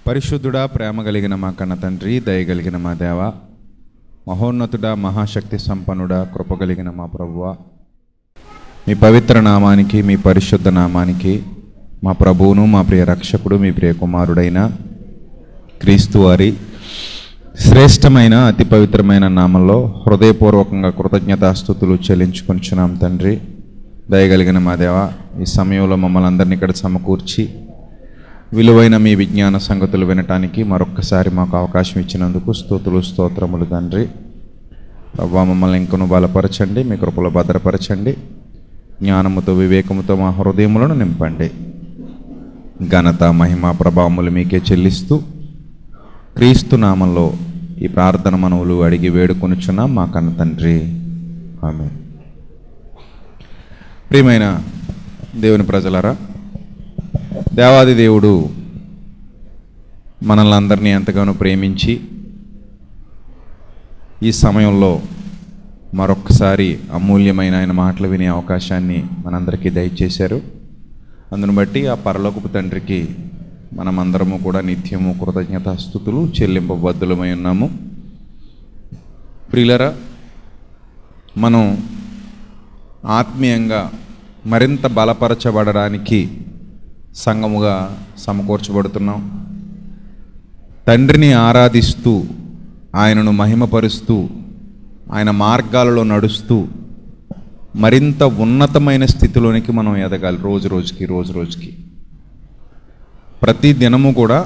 పరిశుద్ధుడా ప్రేమ కలిగిన మా కన్న తండ్రి దయ కలిగిన మా దేవ మహోన్నతుడా మహాశక్తి సంపన్నుడా కృప కలిగిన మా ప్రభువ మీ పవిత్ర నామానికి మీ పరిశుద్ధ నామానికి మా ప్రభువును మా ప్రియ రక్షకుడు మీ ప్రియ కుమారుడైన క్రీస్తు వారి శ్రేష్టమైన అతి పవిత్రమైన నామంలో హృదయపూర్వకంగా కృతజ్ఞతాస్థుతులు చెల్లించుకొంచున్నాం తండ్రి దయగలిగిన మా దేవ ఈ సమయంలో మమ్మల్ని అందరినీ ఇక్కడ సమకూర్చి విలువైన మీ విజ్ఞాన సంగతులు వినటానికి మరొక్కసారి మాకు అవకాశం ఇచ్చినందుకు స్తోతులు స్తోత్రములు తండ్రి ప్రభా మమ్మల్ని ఇంకను బలపరచండి మీ కృపలో భద్రపరచండి జ్ఞానముతో వివేకముతో మా హృదయములను నింపండి ఘనత మహిమ ప్రభావములు మీకే చెల్లిస్తూ క్రీస్తు నామంలో ఈ ప్రార్థన మనవులు అడిగి వేడుకొనుచున్నాం మా కన్న తండ్రి ఆమె ప్రియమైన దేవుని ప్రజలరా దేవాది దేవుడు మనల్ని అందరినీ ఎంతగానో ప్రేమించి ఈ సమయంలో మరొక్కసారి అమూల్యమైన ఆయన మాటలు వినే అవకాశాన్ని మనందరికీ దయచేశారు అందును బట్టి ఆ పరలోకపు తండ్రికి మనమందరము కూడా నిత్యము కృతజ్ఞత స్థుతులు చెల్లింపబద్దులమై ఉన్నాము ప్రియులరా మనం ఆత్మీయంగా మరింత బలపరచబడడానికి సంఘముగా సమకూర్చబడుతున్నాం తండ్రిని ఆరాధిస్తూ ఆయనను మహిమపరుస్తూ ఆయన మార్గాలలో నడుస్తూ మరింత ఉన్నతమైన స్థితిలోనికి మనం ఎదగాలి రోజు రోజుకి రోజు రోజుకి ప్రతి దినము కూడా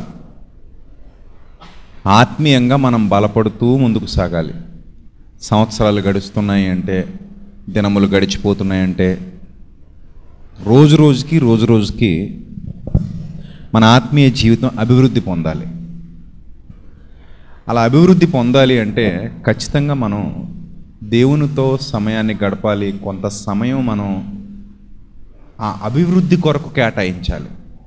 ఆత్మీయంగా మనం బలపడుతూ ముందుకు సాగాలి సంవత్సరాలు గడుస్తున్నాయి అంటే దినములు గడిచిపోతున్నాయంటే రోజు రోజుకి రోజు రోజుకి మన ఆత్మీయ జీవితం అభివృద్ధి పొందాలి అలా అభివృద్ధి పొందాలి అంటే ఖచ్చితంగా మనం దేవునితో సమయాన్ని గడపాలి కొంత సమయం మనం ఆ అభివృద్ధి కొరకు కేటాయించాలి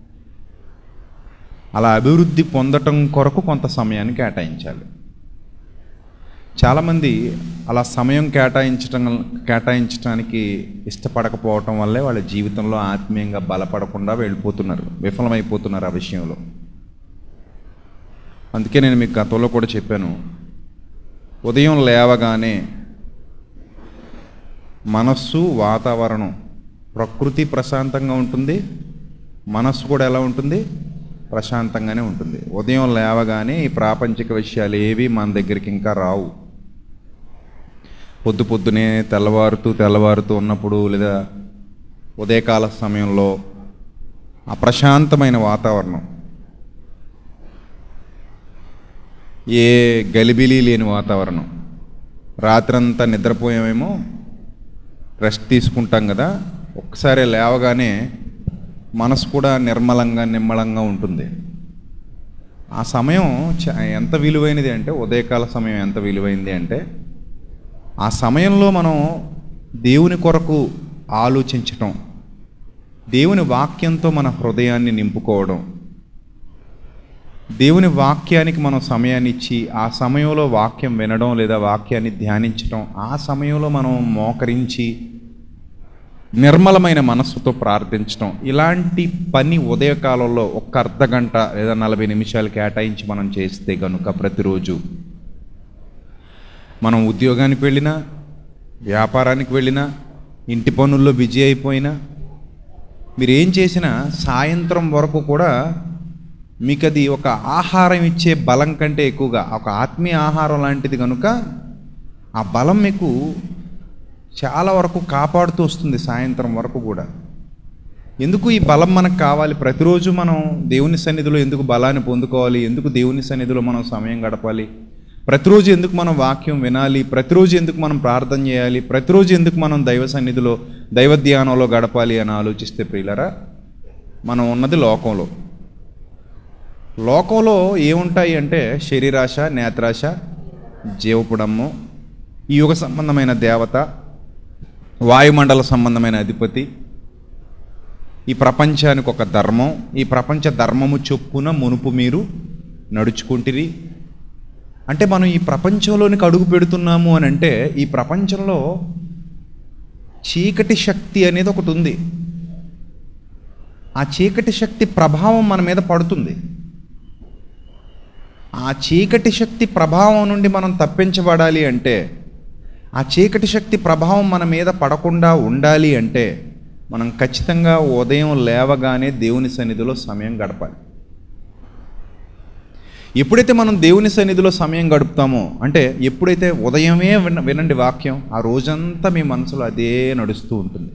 అలా అభివృద్ధి పొందటం కొరకు కొంత సమయాన్ని కేటాయించాలి చాలామంది అలా సమయం కేటాయించటం కేటాయించడానికి ఇష్టపడకపోవటం వల్లే వాళ్ళ జీవితంలో ఆత్మీయంగా బలపడకుండా వెళ్ళిపోతున్నారు విఫలమైపోతున్నారు ఆ విషయంలో అందుకే నేను మీకు గతంలో కూడా చెప్పాను ఉదయం లేవగానే మనస్సు వాతావరణం ప్రకృతి ప్రశాంతంగా ఉంటుంది మనస్సు కూడా ఎలా ఉంటుంది ప్రశాంతంగానే ఉంటుంది ఉదయం లేవగానే ఈ ప్రాపంచిక విషయాలు ఏవి మన దగ్గరికి ఇంకా రావు పొద్దు పొద్దునే తెల్లవారుతూ తెల్లవారుతూ ఉన్నప్పుడు లేదా ఉదయకాల సమయంలో అప్రశాంతమైన వాతావరణం ఏ గలిబిలి లేని వాతావరణం రాత్రంతా నిద్రపోయామేమో రెస్ట్ తీసుకుంటాం కదా ఒక్కసారి లేవగానే మనసు కూడా నిర్మలంగా నిమ్మలంగా ఉంటుంది ఆ సమయం చ- ఎంత విలువైనది అంటే ఉదయకాల సమయం ఎంత విలువైంది అంటే ఆ సమయంలో మనం దేవుని కొరకు ఆలోచించటం దేవుని వాక్యంతో మన హృదయాన్ని నింపుకోవడం దేవుని వాక్యానికి మనం సమయాన్ని ఇచ్చి ఆ సమయంలో వాక్యం వినడం లేదా వాక్యాన్ని ధ్యానించడం ఆ సమయంలో మనం మోకరించి నిర్మలమైన మనస్సుతో ప్రార్థించడం ఇలాంటి పని ఉదయకాలంలో ఒక్క అర్ధ గంట లేదా నలభై నిమిషాలు కేటాయించి మనం చేస్తే కనుక ప్రతిరోజు మనం ఉద్యోగానికి వెళ్ళినా వ్యాపారానికి వెళ్ళినా ఇంటి పనుల్లో బిజీ అయిపోయినా మీరు ఏం చేసినా సాయంత్రం వరకు కూడా మీకు అది ఒక ఆహారం ఇచ్చే బలం కంటే ఎక్కువగా ఒక ఆత్మీయ ఆహారం లాంటిది కనుక ఆ బలం మీకు చాలా వరకు కాపాడుతూ వస్తుంది సాయంత్రం వరకు కూడా ఎందుకు ఈ బలం మనకు కావాలి ప్రతిరోజు మనం దేవుని సన్నిధిలో ఎందుకు బలాన్ని పొందుకోవాలి ఎందుకు దేవుని సన్నిధిలో మనం సమయం గడపాలి ప్రతిరోజు ఎందుకు మనం వాక్యం వినాలి ప్రతిరోజు ఎందుకు మనం ప్రార్థన చేయాలి ప్రతిరోజు ఎందుకు మనం దైవ సన్నిధిలో దైవ ధ్యానంలో గడపాలి అని ఆలోచిస్తే ప్రియులరా మనం ఉన్నది లోకంలో లోకంలో ఏముంటాయి అంటే శరీరాశ నేత్రాశ జీవపుడమ్ము ఈ యుగ సంబంధమైన దేవత వాయుమండల సంబంధమైన అధిపతి ఈ ప్రపంచానికి ఒక ధర్మం ఈ ప్రపంచ ధర్మము చొప్పున మునుపు మీరు నడుచుకుంటిరి అంటే మనం ఈ ప్రపంచంలోనికి అడుగు పెడుతున్నాము అని అంటే ఈ ప్రపంచంలో చీకటి శక్తి అనేది ఒకటి ఉంది ఆ చీకటి శక్తి ప్రభావం మన మీద పడుతుంది ఆ చీకటి శక్తి ప్రభావం నుండి మనం తప్పించబడాలి అంటే ఆ చీకటి శక్తి ప్రభావం మన మీద పడకుండా ఉండాలి అంటే మనం ఖచ్చితంగా ఉదయం లేవగానే దేవుని సన్నిధిలో సమయం గడపాలి ఎప్పుడైతే మనం దేవుని సన్నిధిలో సమయం గడుపుతామో అంటే ఎప్పుడైతే ఉదయమే విన వినండి వాక్యం ఆ రోజంతా మీ మనసులో అదే నడుస్తూ ఉంటుంది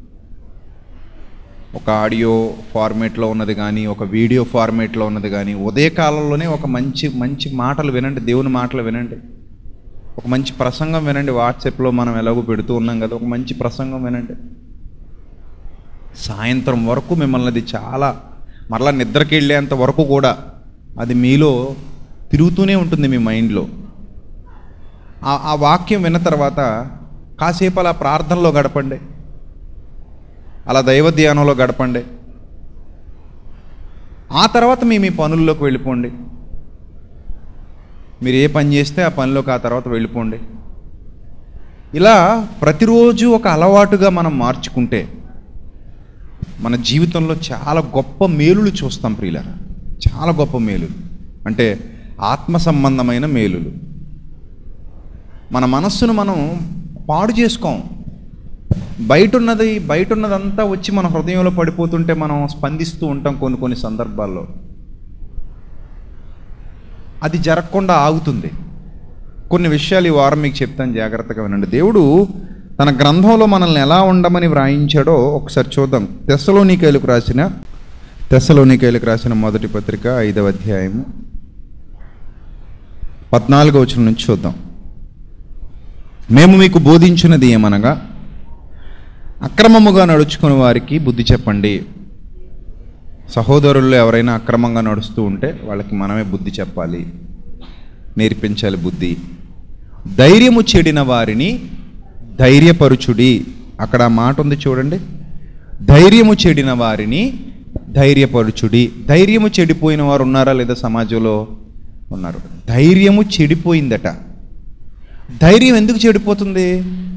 ఒక ఆడియో ఫార్మేట్లో ఉన్నది కానీ ఒక వీడియో ఫార్మేట్లో ఉన్నది కానీ ఉదయకాలంలోనే ఒక మంచి మంచి మాటలు వినండి దేవుని మాటలు వినండి ఒక మంచి ప్రసంగం వినండి వాట్సాప్లో మనం ఎలాగో పెడుతూ ఉన్నాం కదా ఒక మంచి ప్రసంగం వినండి సాయంత్రం వరకు మిమ్మల్ని అది చాలా మరలా నిద్రకి వెళ్ళేంత వరకు కూడా అది మీలో తిరుగుతూనే ఉంటుంది మీ మైండ్లో ఆ ఆ వాక్యం విన్న తర్వాత కాసేపు అలా ప్రార్థనలో గడపండి అలా దైవ ధ్యానంలో గడపండి ఆ తర్వాత మీ మీ పనుల్లోకి వెళ్ళిపోండి మీరు ఏ పని చేస్తే ఆ పనిలోకి ఆ తర్వాత వెళ్ళిపోండి ఇలా ప్రతిరోజు ఒక అలవాటుగా మనం మార్చుకుంటే మన జీవితంలో చాలా గొప్ప మేలులు చూస్తాం ప్రియులారా చాలా గొప్ప మేలులు అంటే ఆత్మ సంబంధమైన మేలులు మన మనస్సును మనం పాడు చేసుకోం బయట ఉన్నది బయట ఉన్నదంతా వచ్చి మన హృదయంలో పడిపోతుంటే మనం స్పందిస్తూ ఉంటాం కొన్ని కొన్ని సందర్భాల్లో అది జరగకుండా ఆగుతుంది కొన్ని విషయాలు ఈ వారం మీకు చెప్తాను జాగ్రత్తగా వినండి దేవుడు తన గ్రంథంలో మనల్ని ఎలా ఉండమని వ్రాయించాడో ఒకసారి చూద్దాం తెస్సలోనికైలకు రాసిన తెస్సలోనికైలకు రాసిన మొదటి పత్రిక ఐదవ అధ్యాయము పద్నాలుగో వచనం నుంచి చూద్దాం మేము మీకు బోధించినది ఏమనగా అక్రమముగా నడుచుకుని వారికి బుద్ధి చెప్పండి సహోదరుల్లో ఎవరైనా అక్రమంగా నడుస్తూ ఉంటే వాళ్ళకి మనమే బుద్ధి చెప్పాలి నేర్పించాలి బుద్ధి ధైర్యము చెడిన వారిని ధైర్యపరుచుడి అక్కడ ఆ మాట ఉంది చూడండి ధైర్యము చెడిన వారిని ధైర్యపరుచుడి ధైర్యము చెడిపోయిన వారు ఉన్నారా లేదా సమాజంలో ఉన్నారు ధైర్యము చెడిపోయిందట ధైర్యం ఎందుకు చెడిపోతుంది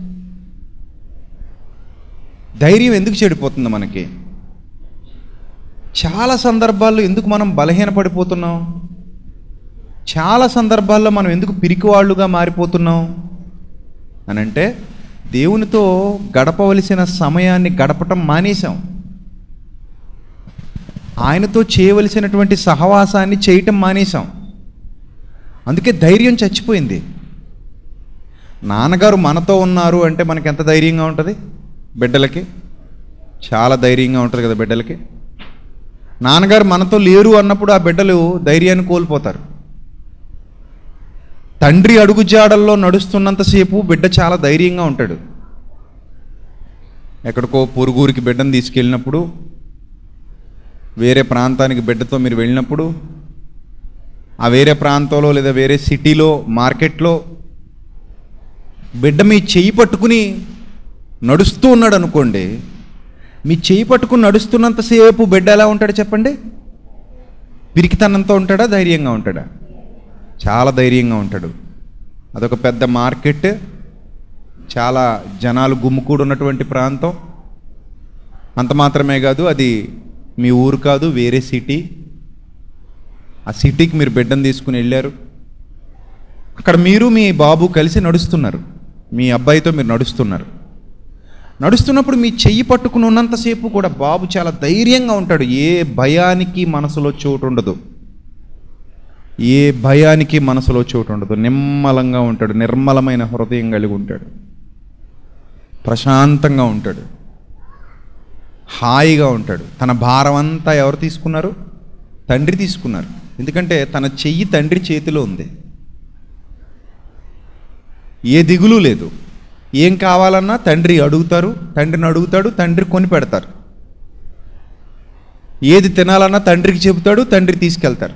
ధైర్యం ఎందుకు చెడిపోతుంది మనకి చాలా సందర్భాల్లో ఎందుకు మనం బలహీనపడిపోతున్నాం చాలా సందర్భాల్లో మనం ఎందుకు పిరికివాళ్ళుగా మారిపోతున్నాం అని అంటే దేవునితో గడపవలసిన సమయాన్ని గడపటం మానేశాం ఆయనతో చేయవలసినటువంటి సహవాసాన్ని చేయటం మానేశాం అందుకే ధైర్యం చచ్చిపోయింది నాన్నగారు మనతో ఉన్నారు అంటే మనకి ఎంత ధైర్యంగా ఉంటుంది బిడ్డలకి చాలా ధైర్యంగా ఉంటుంది కదా బిడ్డలకి నాన్నగారు మనతో లేరు అన్నప్పుడు ఆ బిడ్డలు ధైర్యాన్ని కోల్పోతారు తండ్రి అడుగుజాడల్లో నడుస్తున్నంతసేపు బిడ్డ చాలా ధైర్యంగా ఉంటాడు ఎక్కడికో పొరుగురికి బిడ్డను తీసుకెళ్ళినప్పుడు వేరే ప్రాంతానికి బిడ్డతో మీరు వెళ్ళినప్పుడు ఆ వేరే ప్రాంతంలో లేదా వేరే సిటీలో మార్కెట్లో బిడ్డ మీ చెయ్యి పట్టుకుని నడుస్తూ ఉన్నాడు అనుకోండి మీ చెయ్యి పట్టుకుని నడుస్తున్నంతసేపు బిడ్డ ఎలా ఉంటాడు చెప్పండి పిరికితనంతో ఉంటాడా ధైర్యంగా ఉంటాడా చాలా ధైర్యంగా ఉంటాడు అదొక పెద్ద మార్కెట్ చాలా జనాలు గుమ్ముకూడు ఉన్నటువంటి ప్రాంతం అంత మాత్రమే కాదు అది మీ ఊరు కాదు వేరే సిటీ ఆ సిటీకి మీరు బిడ్డను తీసుకుని వెళ్ళారు అక్కడ మీరు మీ బాబు కలిసి నడుస్తున్నారు మీ అబ్బాయితో మీరు నడుస్తున్నారు నడుస్తున్నప్పుడు మీ చెయ్యి పట్టుకుని ఉన్నంతసేపు కూడా బాబు చాలా ధైర్యంగా ఉంటాడు ఏ భయానికి మనసులో చోటు ఉండదు ఏ భయానికి మనసులో చోటు ఉండదు నిమ్మలంగా ఉంటాడు నిర్మలమైన హృదయం కలిగి ఉంటాడు ప్రశాంతంగా ఉంటాడు హాయిగా ఉంటాడు తన భారం అంతా ఎవరు తీసుకున్నారు తండ్రి తీసుకున్నారు ఎందుకంటే తన చెయ్యి తండ్రి చేతిలో ఉంది ఏ దిగులు లేదు ఏం కావాలన్నా తండ్రి అడుగుతారు తండ్రిని అడుగుతాడు తండ్రి కొని పెడతారు ఏది తినాలన్నా తండ్రికి చెబుతాడు తండ్రి తీసుకెళ్తారు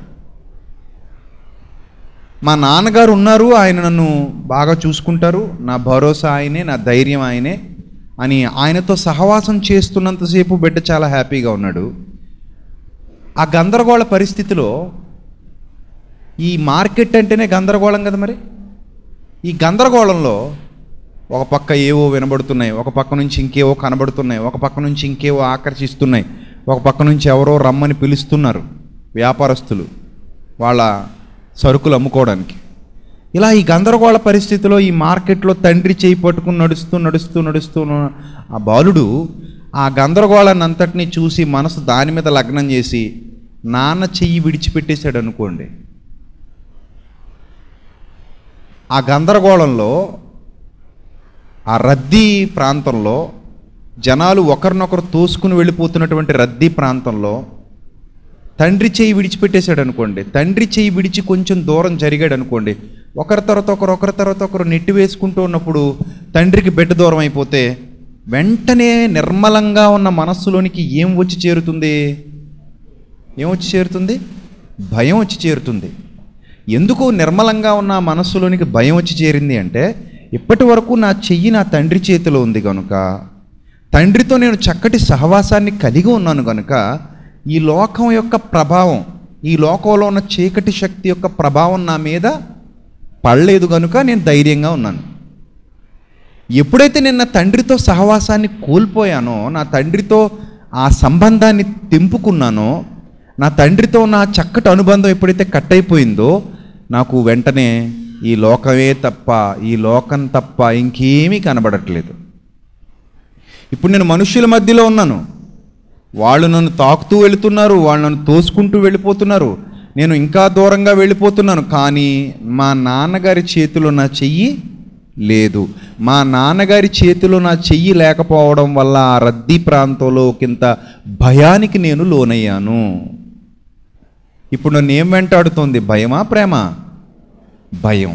మా నాన్నగారు ఉన్నారు ఆయన నన్ను బాగా చూసుకుంటారు నా భరోసా ఆయనే నా ధైర్యం ఆయనే అని ఆయనతో సహవాసం చేస్తున్నంతసేపు బిడ్డ చాలా హ్యాపీగా ఉన్నాడు ఆ గందరగోళ పరిస్థితిలో ఈ మార్కెట్ అంటేనే గందరగోళం కదా మరి ఈ గందరగోళంలో ఒక పక్క ఏవో వినబడుతున్నాయి ఒక పక్క నుంచి ఇంకేవో కనబడుతున్నాయి ఒక పక్క నుంచి ఇంకేవో ఆకర్షిస్తున్నాయి ఒక పక్క నుంచి ఎవరో రమ్మని పిలుస్తున్నారు వ్యాపారస్తులు వాళ్ళ సరుకులు అమ్ముకోవడానికి ఇలా ఈ గందరగోళ పరిస్థితిలో ఈ మార్కెట్లో తండ్రి చేయి పట్టుకుని నడుస్తూ నడుస్తూ నడుస్తూ ఉన్న ఆ బాలుడు ఆ గందరగోళాన్ని అంతటినీ చూసి మనసు దాని మీద లగ్నం చేసి నాన్న చెయ్యి విడిచిపెట్టేశాడు అనుకోండి ఆ గందరగోళంలో ఆ రద్దీ ప్రాంతంలో జనాలు ఒకరినొకరు తోసుకుని వెళ్ళిపోతున్నటువంటి రద్దీ ప్రాంతంలో తండ్రి చేయి విడిచిపెట్టేశాడు అనుకోండి తండ్రి చేయి విడిచి కొంచెం దూరం జరిగాడు అనుకోండి ఒకరి తర్వాత ఒకరు ఒకరి తర్వాత ఒకరు నెట్టి వేసుకుంటూ ఉన్నప్పుడు తండ్రికి బిడ్డ దూరం అయిపోతే వెంటనే నిర్మలంగా ఉన్న మనస్సులోనికి ఏం వచ్చి చేరుతుంది ఏం వచ్చి చేరుతుంది భయం వచ్చి చేరుతుంది ఎందుకు నిర్మలంగా ఉన్న ఆ మనస్సులోనికి భయం వచ్చి చేరింది అంటే ఇప్పటి వరకు నా చెయ్యి నా తండ్రి చేతిలో ఉంది కనుక తండ్రితో నేను చక్కటి సహవాసాన్ని కలిగి ఉన్నాను కనుక ఈ లోకం యొక్క ప్రభావం ఈ లోకంలో ఉన్న చీకటి శక్తి యొక్క ప్రభావం నా మీద పడలేదు కనుక నేను ధైర్యంగా ఉన్నాను ఎప్పుడైతే నేను నా తండ్రితో సహవాసాన్ని కోల్పోయానో నా తండ్రితో ఆ సంబంధాన్ని తెంపుకున్నానో నా తండ్రితో నా చక్కటి అనుబంధం ఎప్పుడైతే కట్ అయిపోయిందో నాకు వెంటనే ఈ లోకమే తప్ప ఈ లోకం తప్ప ఇంకేమీ కనబడట్లేదు ఇప్పుడు నేను మనుషుల మధ్యలో ఉన్నాను వాళ్ళు నన్ను తాకుతూ వెళుతున్నారు వాళ్ళు నన్ను తోసుకుంటూ వెళ్ళిపోతున్నారు నేను ఇంకా దూరంగా వెళ్ళిపోతున్నాను కానీ మా నాన్నగారి చేతిలో నా చెయ్యి లేదు మా నాన్నగారి చేతిలో నా చెయ్యి లేకపోవడం వల్ల ఆ రద్దీ ప్రాంతంలో ఒకంత భయానికి నేను లోనయ్యాను ఇప్పుడు నన్ను ఏం వెంటాడుతోంది భయమా ప్రేమ భయం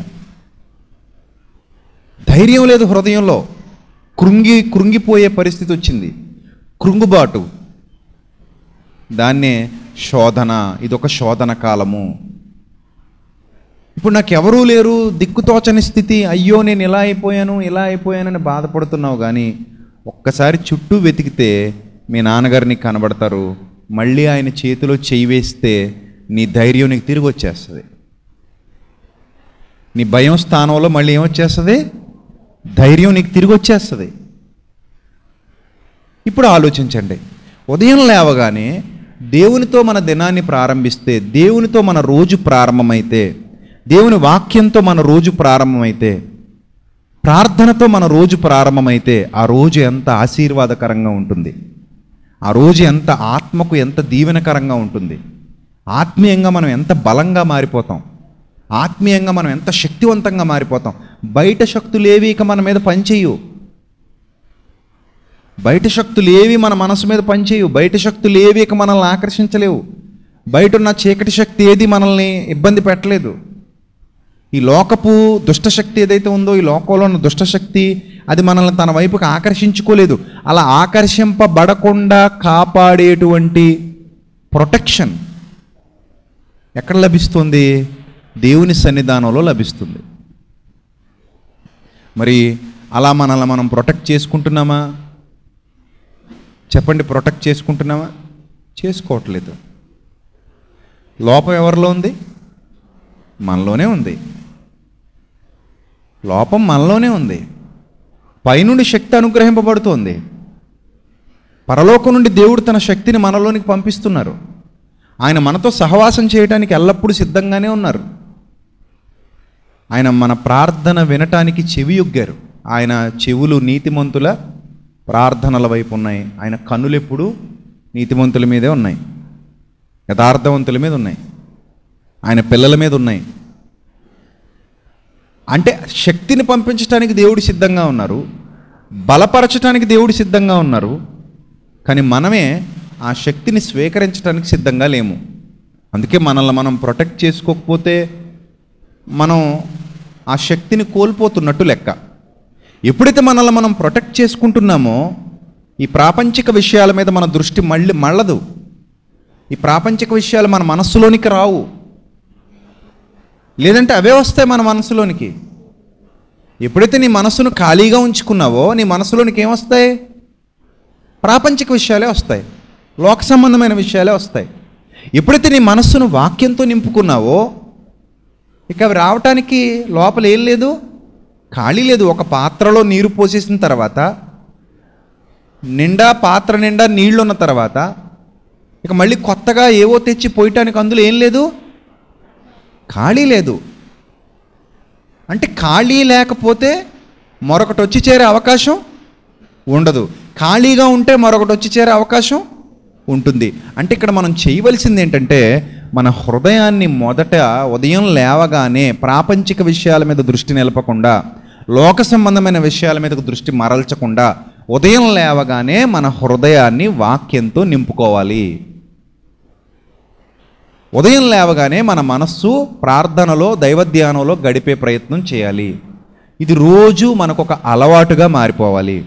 ధైర్యం లేదు హృదయంలో కృంగి కృంగిపోయే పరిస్థితి వచ్చింది కృంగుబాటు దాన్నే శోధన ఇదొక శోధన కాలము ఇప్పుడు నాకు ఎవరూ లేరు దిక్కుతోచని స్థితి అయ్యో నేను ఇలా అయిపోయాను ఇలా అయిపోయానని బాధపడుతున్నావు కానీ ఒక్కసారి చుట్టూ వెతికితే మీ నాన్నగారు నీకు కనబడతారు మళ్ళీ ఆయన చేతిలో చేయి వేస్తే నీ ధైర్యం నీకు తిరిగి వచ్చేస్తుంది నీ భయం స్థానంలో మళ్ళీ ఏమొచ్చేస్తుంది ధైర్యం నీకు తిరిగి వచ్చేస్తుంది ఇప్పుడు ఆలోచించండి ఉదయం లేవగానే దేవునితో మన దినాన్ని ప్రారంభిస్తే దేవునితో మన రోజు ప్రారంభమైతే దేవుని వాక్యంతో మన రోజు ప్రారంభమైతే ప్రార్థనతో మన రోజు ప్రారంభమైతే ఆ రోజు ఎంత ఆశీర్వాదకరంగా ఉంటుంది ఆ రోజు ఎంత ఆత్మకు ఎంత దీవెనకరంగా ఉంటుంది ఆత్మీయంగా మనం ఎంత బలంగా మారిపోతాం ఆత్మీయంగా మనం ఎంత శక్తివంతంగా మారిపోతాం బయట శక్తులు ఏవి ఇక మన మీద పనిచేయు బయట శక్తులు ఏవి మన మనసు మీద పనిచేయవు బయట శక్తులు ఏవి ఇక మనల్ని ఆకర్షించలేవు బయట ఉన్న చీకటి శక్తి ఏది మనల్ని ఇబ్బంది పెట్టలేదు ఈ లోకపు దుష్టశక్తి ఏదైతే ఉందో ఈ లోకంలో ఉన్న దుష్టశక్తి అది మనల్ని తన వైపుకి ఆకర్షించుకోలేదు అలా ఆకర్షింపబడకుండా కాపాడేటువంటి ప్రొటెక్షన్ ఎక్కడ లభిస్తుంది దేవుని సన్నిధానంలో లభిస్తుంది మరి అలా మనల్ని మనం ప్రొటెక్ట్ చేసుకుంటున్నామా చెప్పండి ప్రొటెక్ట్ చేసుకుంటున్నామా చేసుకోవట్లేదు లోపం ఎవరిలో ఉంది మనలోనే ఉంది లోపం మనలోనే ఉంది పైనుండి శక్తి అనుగ్రహింపబడుతోంది పరలోకం నుండి దేవుడు తన శక్తిని మనలోనికి పంపిస్తున్నారు ఆయన మనతో సహవాసం చేయడానికి ఎల్లప్పుడూ సిద్ధంగానే ఉన్నారు ఆయన మన ప్రార్థన వినటానికి చెవి యొగ్గారు ఆయన చెవులు నీతిమంతుల ప్రార్థనల వైపు ఉన్నాయి ఆయన కన్నులు ఎప్పుడు నీతిమంతుల మీదే ఉన్నాయి యథార్థవంతుల మీద ఉన్నాయి ఆయన పిల్లల మీద ఉన్నాయి అంటే శక్తిని పంపించడానికి దేవుడు సిద్ధంగా ఉన్నారు బలపరచడానికి దేవుడు సిద్ధంగా ఉన్నారు కానీ మనమే ఆ శక్తిని స్వీకరించడానికి సిద్ధంగా లేము అందుకే మనల్ని మనం ప్రొటెక్ట్ చేసుకోకపోతే మనం ఆ శక్తిని కోల్పోతున్నట్టు లెక్క ఎప్పుడైతే మనల్ని మనం ప్రొటెక్ట్ చేసుకుంటున్నామో ఈ ప్రాపంచిక విషయాల మీద మన దృష్టి మళ్ళీ మళ్ళదు ఈ ప్రాపంచిక విషయాలు మన మనస్సులోనికి రావు లేదంటే అవే వస్తాయి మన మనసులోనికి ఎప్పుడైతే నీ మనసును ఖాళీగా ఉంచుకున్నావో నీ మనసులోనికి ఏమొస్తాయి ప్రాపంచిక విషయాలే వస్తాయి లోక సంబంధమైన విషయాలే వస్తాయి ఎప్పుడైతే నీ మనస్సును వాక్యంతో నింపుకున్నావో ఇక అవి రావటానికి లోపల ఏం లేదు ఖాళీ లేదు ఒక పాత్రలో నీరు పోసేసిన తర్వాత నిండా పాత్ర నిండా నీళ్లు ఉన్న తర్వాత ఇక మళ్ళీ కొత్తగా ఏవో తెచ్చి పోయటానికి అందులో ఏం లేదు ఖాళీ లేదు అంటే ఖాళీ లేకపోతే మరొకటి వచ్చి చేరే అవకాశం ఉండదు ఖాళీగా ఉంటే మరొకటి వచ్చి చేరే అవకాశం ఉంటుంది అంటే ఇక్కడ మనం చేయవలసింది ఏంటంటే మన హృదయాన్ని మొదట ఉదయం లేవగానే ప్రాపంచిక విషయాల మీద దృష్టి నిలపకుండా లోక సంబంధమైన విషయాల మీద దృష్టి మరల్చకుండా ఉదయం లేవగానే మన హృదయాన్ని వాక్యంతో నింపుకోవాలి ఉదయం లేవగానే మన మనస్సు ప్రార్థనలో దైవధ్యానంలో గడిపే ప్రయత్నం చేయాలి ఇది రోజు మనకు ఒక అలవాటుగా మారిపోవాలి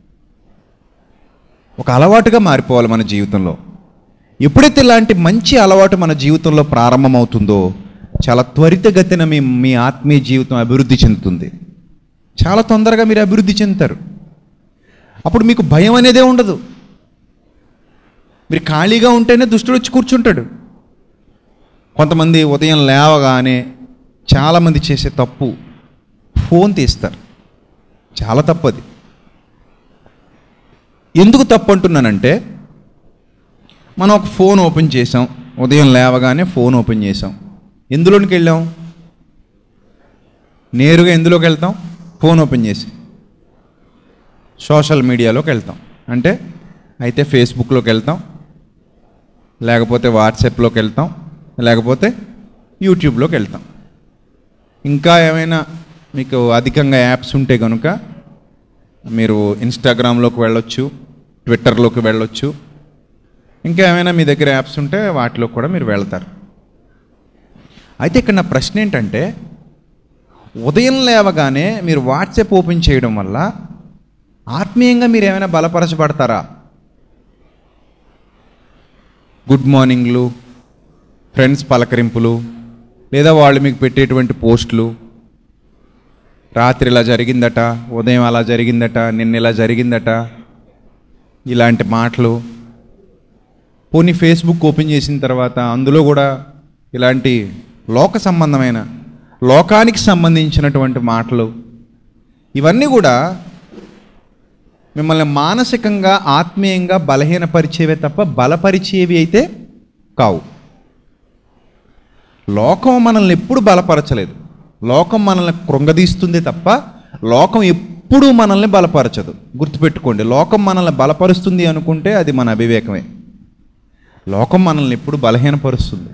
ఒక అలవాటుగా మారిపోవాలి మన జీవితంలో ఎప్పుడైతే ఇలాంటి మంచి అలవాటు మన జీవితంలో ప్రారంభమవుతుందో చాలా త్వరితగతిన మీ మీ ఆత్మీయ జీవితం అభివృద్ధి చెందుతుంది చాలా తొందరగా మీరు అభివృద్ధి చెందుతారు అప్పుడు మీకు భయం అనేదే ఉండదు మీరు ఖాళీగా ఉంటేనే దుష్టుడు వచ్చి కూర్చుంటాడు కొంతమంది ఉదయం లేవగానే చాలామంది చేసే తప్పు ఫోన్ తీస్తారు చాలా తప్పది ఎందుకు తప్పు అంటున్నానంటే మనం ఒక ఫోన్ ఓపెన్ చేసాం ఉదయం లేవగానే ఫోన్ ఓపెన్ చేసాం ఎందులోనికి వెళ్ళాం నేరుగా ఎందులోకి వెళ్తాం ఫోన్ ఓపెన్ చేసి సోషల్ మీడియాలోకి వెళ్తాం అంటే అయితే ఫేస్బుక్లోకి వెళ్తాం లేకపోతే వాట్సాప్లోకి వెళ్తాం లేకపోతే యూట్యూబ్లోకి వెళ్తాం ఇంకా ఏమైనా మీకు అధికంగా యాప్స్ ఉంటే కనుక మీరు ఇన్స్టాగ్రామ్లోకి వెళ్ళొచ్చు ట్విట్టర్లోకి వెళ్ళొచ్చు ఇంకా ఏమైనా మీ దగ్గర యాప్స్ ఉంటే వాటిలో కూడా మీరు వెళ్తారు అయితే ఇక్కడ నా ప్రశ్న ఏంటంటే ఉదయం లేవగానే మీరు వాట్సాప్ ఓపెన్ చేయడం వల్ల ఆత్మీయంగా మీరు ఏమైనా బలపరచబడతారా గుడ్ మార్నింగ్లు ఫ్రెండ్స్ పలకరింపులు లేదా వాళ్ళు మీకు పెట్టేటువంటి పోస్టులు రాత్రి ఇలా జరిగిందట ఉదయం అలా జరిగిందట నిన్న ఇలా జరిగిందట ఇలాంటి మాటలు పోనీ ఫేస్బుక్ ఓపెన్ చేసిన తర్వాత అందులో కూడా ఇలాంటి లోక సంబంధమైన లోకానికి సంబంధించినటువంటి మాటలు ఇవన్నీ కూడా మిమ్మల్ని మానసికంగా ఆత్మీయంగా బలహీనపరిచేవే తప్ప బలపరిచేవి అయితే కావు లోకం మనల్ని ఎప్పుడు బలపరచలేదు లోకం మనల్ని కృంగదీస్తుంది తప్ప లోకం ఎప్పుడూ మనల్ని బలపరచదు గుర్తుపెట్టుకోండి లోకం మనల్ని బలపరుస్తుంది అనుకుంటే అది మన అవివేకమే లోకం మనల్ని ఎప్పుడు బలహీనపరుస్తుంది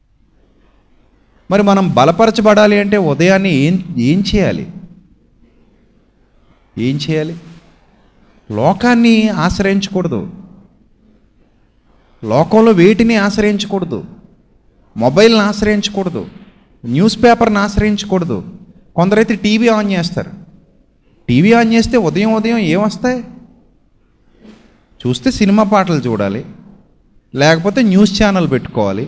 మరి మనం బలపరచబడాలి అంటే ఉదయాన్నే ఏం ఏం చేయాలి ఏం చేయాలి లోకాన్ని ఆశ్రయించకూడదు లోకంలో వేటిని ఆశ్రయించకూడదు మొబైల్ని ఆశ్రయించకూడదు న్యూస్ పేపర్ని ఆశ్రయించకూడదు కొందరైతే టీవీ ఆన్ చేస్తారు టీవీ ఆన్ చేస్తే ఉదయం ఉదయం ఏమొస్తాయి చూస్తే సినిమా పాటలు చూడాలి లేకపోతే న్యూస్ ఛానల్ పెట్టుకోవాలి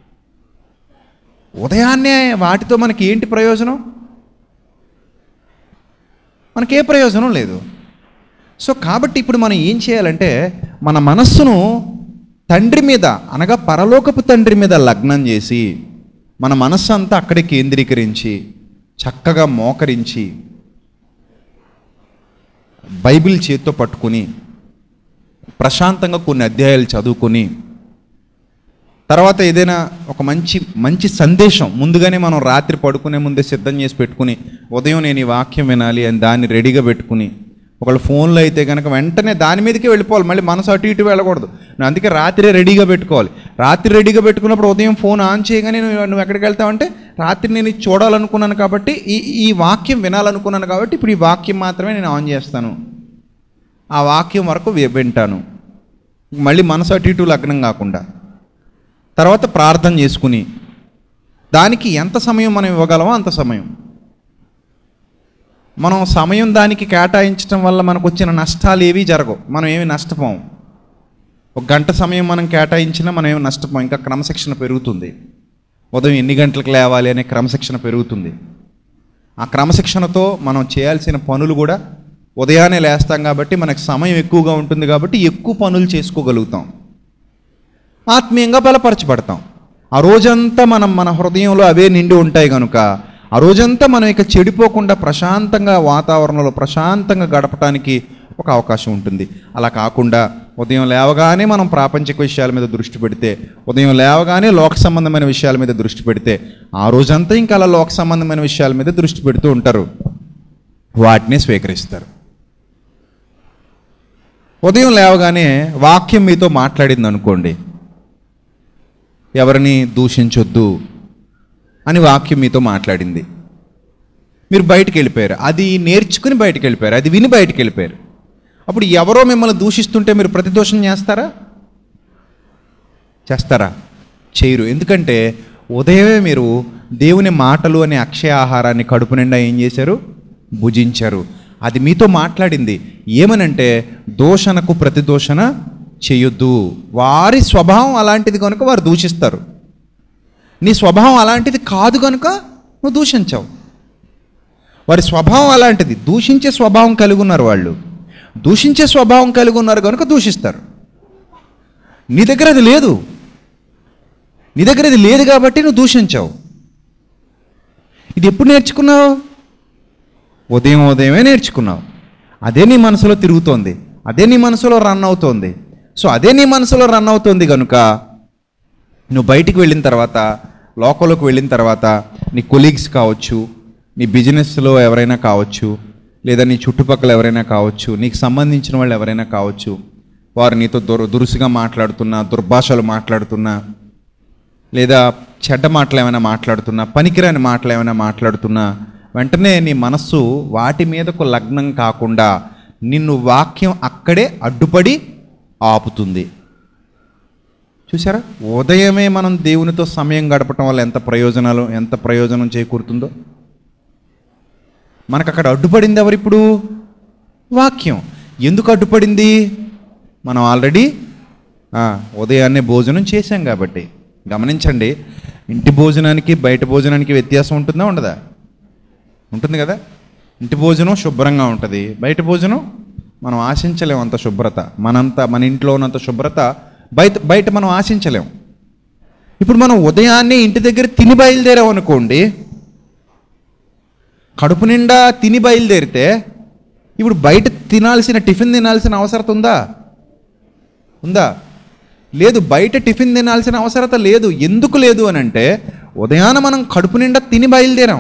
ఉదయాన్నే వాటితో మనకి ఏంటి ప్రయోజనం మనకే ప్రయోజనం లేదు సో కాబట్టి ఇప్పుడు మనం ఏం చేయాలంటే మన మనస్సును తండ్రి మీద అనగా పరలోకపు తండ్రి మీద లగ్నం చేసి మన మనస్సు అంతా అక్కడే కేంద్రీకరించి చక్కగా మోకరించి బైబిల్ చేత్తో పట్టుకుని ప్రశాంతంగా కొన్ని అధ్యాయాలు చదువుకొని తర్వాత ఏదైనా ఒక మంచి మంచి సందేశం ముందుగానే మనం రాత్రి పడుకునే ముందే సిద్ధం చేసి పెట్టుకుని ఉదయం నేను ఈ వాక్యం వినాలి అని దాన్ని రెడీగా పెట్టుకుని ఒకళ్ళు ఫోన్లో అయితే కనుక వెంటనే దాని మీదకే వెళ్ళిపోవాలి మళ్ళీ మనసు అటు ఇటు వెళ్ళకూడదు నువ్వు అందుకే రాత్రి రెడీగా పెట్టుకోవాలి రాత్రి రెడీగా పెట్టుకున్నప్పుడు ఉదయం ఫోన్ ఆన్ చేయగానే నువ్వు నువ్వు ఎక్కడికి వెళ్తావంటే రాత్రి నేను ఇది చూడాలనుకున్నాను కాబట్టి ఈ ఈ వాక్యం వినాలనుకున్నాను కాబట్టి ఇప్పుడు ఈ వాక్యం మాత్రమే నేను ఆన్ చేస్తాను ఆ వాక్యం వరకు వి- వింటాను మళ్ళీ మనసు అటు ఇటు లగ్నం కాకుండా తర్వాత ప్రార్థన చేసుకుని దానికి ఎంత సమయం మనం ఇవ్వగలమో అంత సమయం మనం సమయం దానికి కేటాయించడం వల్ల మనకు వచ్చిన నష్టాలు ఏవి జరగవు మనం ఏమి నష్టపోం ఒక గంట సమయం మనం కేటాయించినా మనం ఏమి నష్టపోం ఇంకా క్రమశిక్షణ పెరుగుతుంది ఉదయం ఎన్ని గంటలకు లేవాలి అనే క్రమశిక్షణ పెరుగుతుంది ఆ క్రమశిక్షణతో మనం చేయాల్సిన పనులు కూడా ఉదయాన్నే లేస్తాం కాబట్టి మనకు సమయం ఎక్కువగా ఉంటుంది కాబట్టి ఎక్కువ పనులు చేసుకోగలుగుతాం ఆత్మీయంగా బలపరచబడతాం ఆ రోజంతా మనం మన హృదయంలో అవే నిండి ఉంటాయి కనుక ఆ రోజంతా మనం ఇక చెడిపోకుండా ప్రశాంతంగా వాతావరణంలో ప్రశాంతంగా గడపటానికి ఒక అవకాశం ఉంటుంది అలా కాకుండా ఉదయం లేవగానే మనం ప్రాపంచిక విషయాల మీద దృష్టి పెడితే ఉదయం లేవగానే లోక సంబంధమైన విషయాల మీద దృష్టి పెడితే ఆ రోజంతా ఇంకా అలా లోక సంబంధమైన విషయాల మీద దృష్టి పెడుతూ ఉంటారు వాటిని స్వీకరిస్తారు ఉదయం లేవగానే వాక్యం మీతో మాట్లాడింది అనుకోండి ఎవరిని దూషించొద్దు అని వాక్యం మీతో మాట్లాడింది మీరు బయటికి వెళ్ళిపోయారు అది నేర్చుకుని బయటికి వెళ్ళిపోయారు అది విని బయటికి వెళ్ళిపోయారు అప్పుడు ఎవరో మిమ్మల్ని దూషిస్తుంటే మీరు ప్రతిదోషం చేస్తారా చేస్తారా చేయరు ఎందుకంటే ఉదయమే మీరు దేవుని మాటలు అనే అక్షయ ఆహారాన్ని కడుపు నిండా ఏం చేశారు భుజించారు అది మీతో మాట్లాడింది ఏమనంటే దూషణకు ప్రతిదోషణ చేయొద్దు వారి స్వభావం అలాంటిది కనుక వారు దూషిస్తారు నీ స్వభావం అలాంటిది కాదు కనుక నువ్వు దూషించావు వారి స్వభావం అలాంటిది దూషించే స్వభావం కలిగి ఉన్నారు వాళ్ళు దూషించే స్వభావం కలిగి ఉన్నారు కనుక దూషిస్తారు నీ దగ్గర అది లేదు నీ దగ్గర ఇది లేదు కాబట్టి నువ్వు దూషించావు ఇది ఎప్పుడు నేర్చుకున్నావు ఉదయం ఉదయమే నేర్చుకున్నావు అదే నీ మనసులో తిరుగుతోంది అదే నీ మనసులో రన్ అవుతోంది సో అదే నీ మనసులో రన్ అవుతోంది కనుక నువ్వు బయటికి వెళ్ళిన తర్వాత లోకంలోకి వెళ్ళిన తర్వాత నీ కొలీగ్స్ కావచ్చు నీ బిజినెస్లో ఎవరైనా కావచ్చు లేదా నీ చుట్టుపక్కల ఎవరైనా కావచ్చు నీకు సంబంధించిన వాళ్ళు ఎవరైనా కావచ్చు వారు నీతో దురు దురుసుగా మాట్లాడుతున్నా దుర్భాషలు మాట్లాడుతున్నా లేదా చెడ్డ మాటలు ఏమైనా మాట్లాడుతున్నా పనికిరాని మాటలు ఏమైనా మాట్లాడుతున్నా వెంటనే నీ మనస్సు వాటి మీదకు లగ్నం కాకుండా నిన్ను వాక్యం అక్కడే అడ్డుపడి ఆపుతుంది చూసారా ఉదయమే మనం దేవునితో సమయం గడపటం వల్ల ఎంత ప్రయోజనాలు ఎంత ప్రయోజనం చేకూరుతుందో మనకు అక్కడ అడ్డుపడింది ఎవరిప్పుడు వాక్యం ఎందుకు అడ్డుపడింది మనం ఆల్రెడీ ఆ, ఉదయాన్నే భోజనం చేశాం కాబట్టి గమనించండి ఇంటి భోజనానికి బయట భోజనానికి వ్యత్యాసం ఉంటుందా ఉండదా ఉంటుంది కదా ఇంటి భోజనం శుభ్రంగా ఉంటుంది బయట భోజనం మనం ఆశించలేం అంత శుభ్రత మనంత మన ఇంట్లో ఉన్నంత శుభ్రత బయట బయట మనం ఆశించలేం ఇప్పుడు మనం ఉదయాన్నే ఇంటి దగ్గర తిని బయలుదేరాం అనుకోండి కడుపు నిండా తిని బయలుదేరితే ఇప్పుడు బయట తినాల్సిన టిఫిన్ తినాల్సిన అవసరత ఉందా ఉందా లేదు బయట టిఫిన్ తినాల్సిన అవసరత లేదు ఎందుకు లేదు అని అంటే ఉదయాన మనం కడుపు నిండా తిని బయలుదేరాం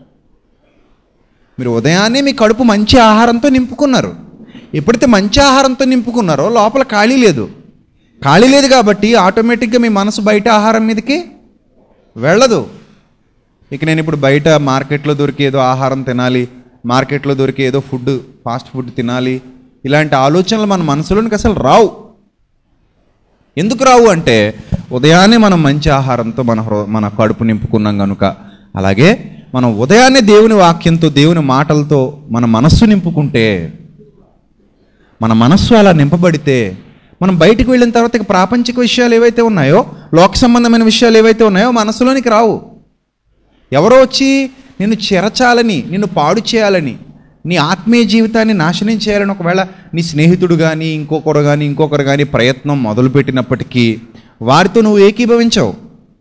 మీరు ఉదయాన్నే మీ కడుపు మంచి ఆహారంతో నింపుకున్నారు ఎప్పుడైతే మంచి ఆహారంతో నింపుకున్నారో లోపల ఖాళీ లేదు ఖాళీ లేదు కాబట్టి ఆటోమేటిక్గా మీ మనసు బయట ఆహారం మీదకి వెళ్ళదు ఇక నేను ఇప్పుడు బయట మార్కెట్లో దొరికే ఏదో ఆహారం తినాలి మార్కెట్లో దొరికే ఏదో ఫుడ్ ఫాస్ట్ ఫుడ్ తినాలి ఇలాంటి ఆలోచనలు మన మనసులోనికి అసలు రావు ఎందుకు రావు అంటే ఉదయాన్నే మనం మంచి ఆహారంతో మన హృ- మన కడుపు నింపుకున్నాం కనుక అలాగే మనం ఉదయాన్నే దేవుని వాక్యంతో దేవుని మాటలతో మన మనస్సు నింపుకుంటే మన మనస్సు అలా నింపబడితే మనం బయటికి వెళ్ళిన తర్వాత ఇక ప్రాపంచిక విషయాలు ఏవైతే ఉన్నాయో లోక సంబంధమైన విషయాలు ఏవైతే ఉన్నాయో మనసులోనికి రావు ఎవరో వచ్చి నిన్ను చెరచాలని నిన్ను పాడు చేయాలని నీ ఆత్మీయ జీవితాన్ని నాశనం చేయాలని ఒకవేళ నీ స్నేహితుడు కానీ ఇంకొకరు కానీ ఇంకొకరు కానీ ప్రయత్నం మొదలుపెట్టినప్పటికీ వారితో నువ్వు ఏకీభవించవు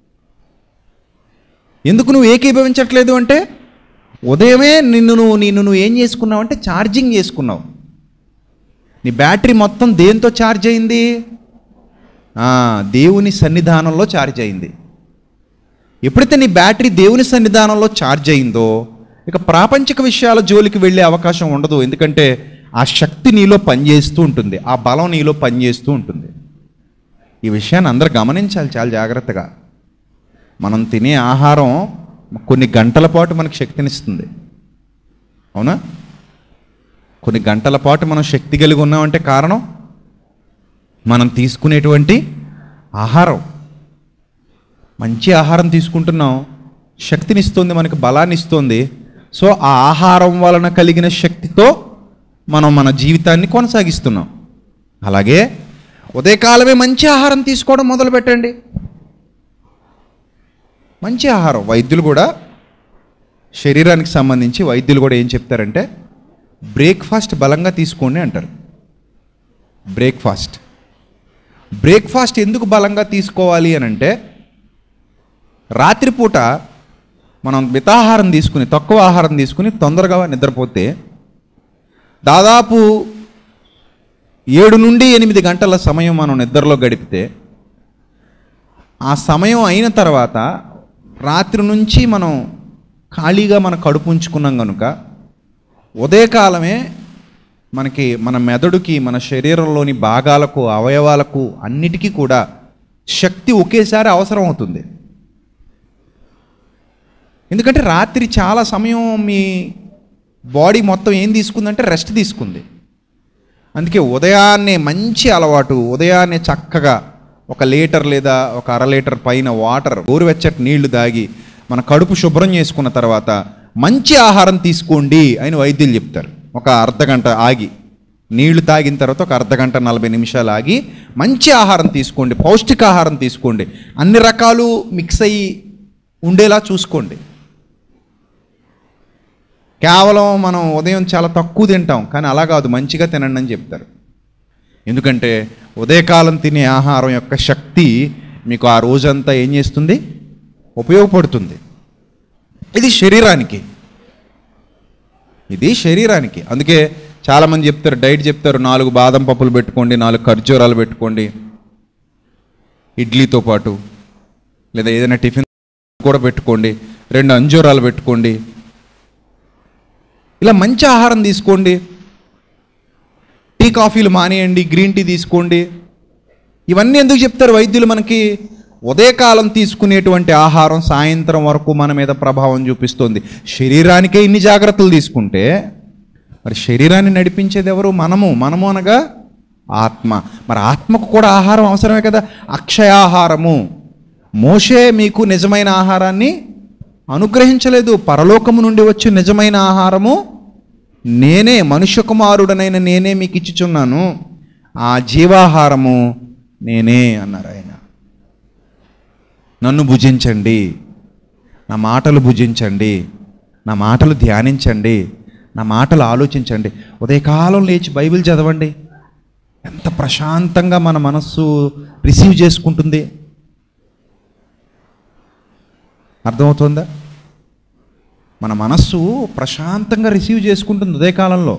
ఎందుకు నువ్వు ఏకీభవించట్లేదు అంటే ఉదయమే నిన్ను నువ్వు నిన్ను నువ్వు ఏం చేసుకున్నావు అంటే ఛార్జింగ్ చేసుకున్నావు నీ బ్యాటరీ మొత్తం దేంతో ఛార్జ్ అయింది ఆ, దేవుని సన్నిధానంలో ఛార్జ్ అయింది ఎప్పుడైతే నీ బ్యాటరీ దేవుని సన్నిధానంలో ఛార్జ్ అయిందో ఇక ప్రాపంచిక విషయాల జోలికి వెళ్ళే అవకాశం ఉండదు ఎందుకంటే ఆ శక్తి నీలో పనిచేస్తూ ఉంటుంది ఆ బలం నీలో పనిచేస్తూ ఉంటుంది ఈ విషయాన్ని అందరూ గమనించాలి చాలా జాగ్రత్తగా మనం తినే ఆహారం కొన్ని గంటల పాటు మనకు శక్తినిస్తుంది అవునా కొన్ని గంటల పాటు మనం శక్తి కలిగి ఉన్నామంటే కారణం మనం తీసుకునేటువంటి ఆహారం మంచి ఆహారం తీసుకుంటున్నాం శక్తినిస్తుంది మనకి బలాన్ని ఇస్తుంది సో ఆ ఆహారం వలన కలిగిన శక్తితో మనం మన జీవితాన్ని కొనసాగిస్తున్నాం అలాగే ఉదయకాలమే మంచి ఆహారం తీసుకోవడం మొదలు పెట్టండి మంచి ఆహారం వైద్యులు కూడా శరీరానికి సంబంధించి వైద్యులు కూడా ఏం చెప్తారంటే బ్రేక్ఫాస్ట్ బలంగా తీసుకోండి అంటారు బ్రేక్ఫాస్ట్ బ్రేక్ఫాస్ట్ ఎందుకు బలంగా తీసుకోవాలి అని అంటే రాత్రిపూట మనం మితాహారం తీసుకుని తక్కువ ఆహారం తీసుకుని తొందరగా నిద్రపోతే దాదాపు ఏడు నుండి ఎనిమిది గంటల సమయం మనం నిద్రలో గడిపితే ఆ సమయం అయిన తర్వాత రాత్రి నుంచి మనం ఖాళీగా మన కడుపు ఉంచుకున్నాం కనుక ఉదయకాలమే మనకి మన మెదడుకి మన శరీరంలోని భాగాలకు అవయవాలకు అన్నిటికీ కూడా శక్తి ఒకేసారి అవసరం అవుతుంది ఎందుకంటే రాత్రి చాలా సమయం మీ బాడీ మొత్తం ఏం తీసుకుందంటే రెస్ట్ తీసుకుంది అందుకే ఉదయాన్నే మంచి అలవాటు ఉదయాన్నే చక్కగా ఒక లీటర్ లేదా ఒక అర లీటర్ పైన వాటర్ గోరువెచ్చటి నీళ్లు దాగి మన కడుపు శుభ్రం చేసుకున్న తర్వాత మంచి ఆహారం తీసుకోండి అని వైద్యులు చెప్తారు ఒక అర్ధ గంట ఆగి నీళ్లు తాగిన తర్వాత ఒక అర్ధ గంట నలభై నిమిషాలు ఆగి మంచి ఆహారం తీసుకోండి పౌష్టికాహారం తీసుకోండి అన్ని రకాలు మిక్స్ అయ్యి ఉండేలా చూసుకోండి కేవలం మనం ఉదయం చాలా తక్కువ తింటాం కానీ అలా కాదు మంచిగా తినండి అని చెప్తారు ఎందుకంటే ఉదయకాలం తినే ఆహారం యొక్క శక్తి మీకు ఆ రోజంతా ఏం చేస్తుంది ఉపయోగపడుతుంది ఇది శరీరానికి ఇది శరీరానికి అందుకే చాలామంది చెప్తారు డైట్ చెప్తారు నాలుగు బాదం పప్పులు పెట్టుకోండి నాలుగు ఖర్జూరాలు పెట్టుకోండి ఇడ్లీతో పాటు లేదా ఏదైనా టిఫిన్ కూడా పెట్టుకోండి రెండు అంజూరాలు పెట్టుకోండి ఇలా మంచి ఆహారం తీసుకోండి టీ కాఫీలు మానేయండి గ్రీన్ టీ తీసుకోండి ఇవన్నీ ఎందుకు చెప్తారు వైద్యులు మనకి ఉదయకాలం తీసుకునేటువంటి ఆహారం సాయంత్రం వరకు మన మీద ప్రభావం చూపిస్తుంది శరీరానికే ఇన్ని జాగ్రత్తలు తీసుకుంటే మరి శరీరాన్ని నడిపించేది ఎవరు మనము మనము అనగా ఆత్మ మరి ఆత్మకు కూడా ఆహారం అవసరమే కదా అక్షయాహారము మోషే మీకు నిజమైన ఆహారాన్ని అనుగ్రహించలేదు పరలోకము నుండి వచ్చే నిజమైన ఆహారము నేనే మనుష్య కుమారుడనైన నేనే మీకు ఇచ్చుచున్నాను ఆ జీవాహారము నేనే అన్నారు ఆయన నన్ను భుజించండి నా మాటలు భుజించండి నా మాటలు ధ్యానించండి నా మాటలు ఆలోచించండి ఉదయకాలం లేచి బైబిల్ చదవండి ఎంత ప్రశాంతంగా మన మనస్సు రిసీవ్ చేసుకుంటుంది అర్థమవుతుందా మన మనస్సు ప్రశాంతంగా రిసీవ్ చేసుకుంటుంది ఉదయకాలంలో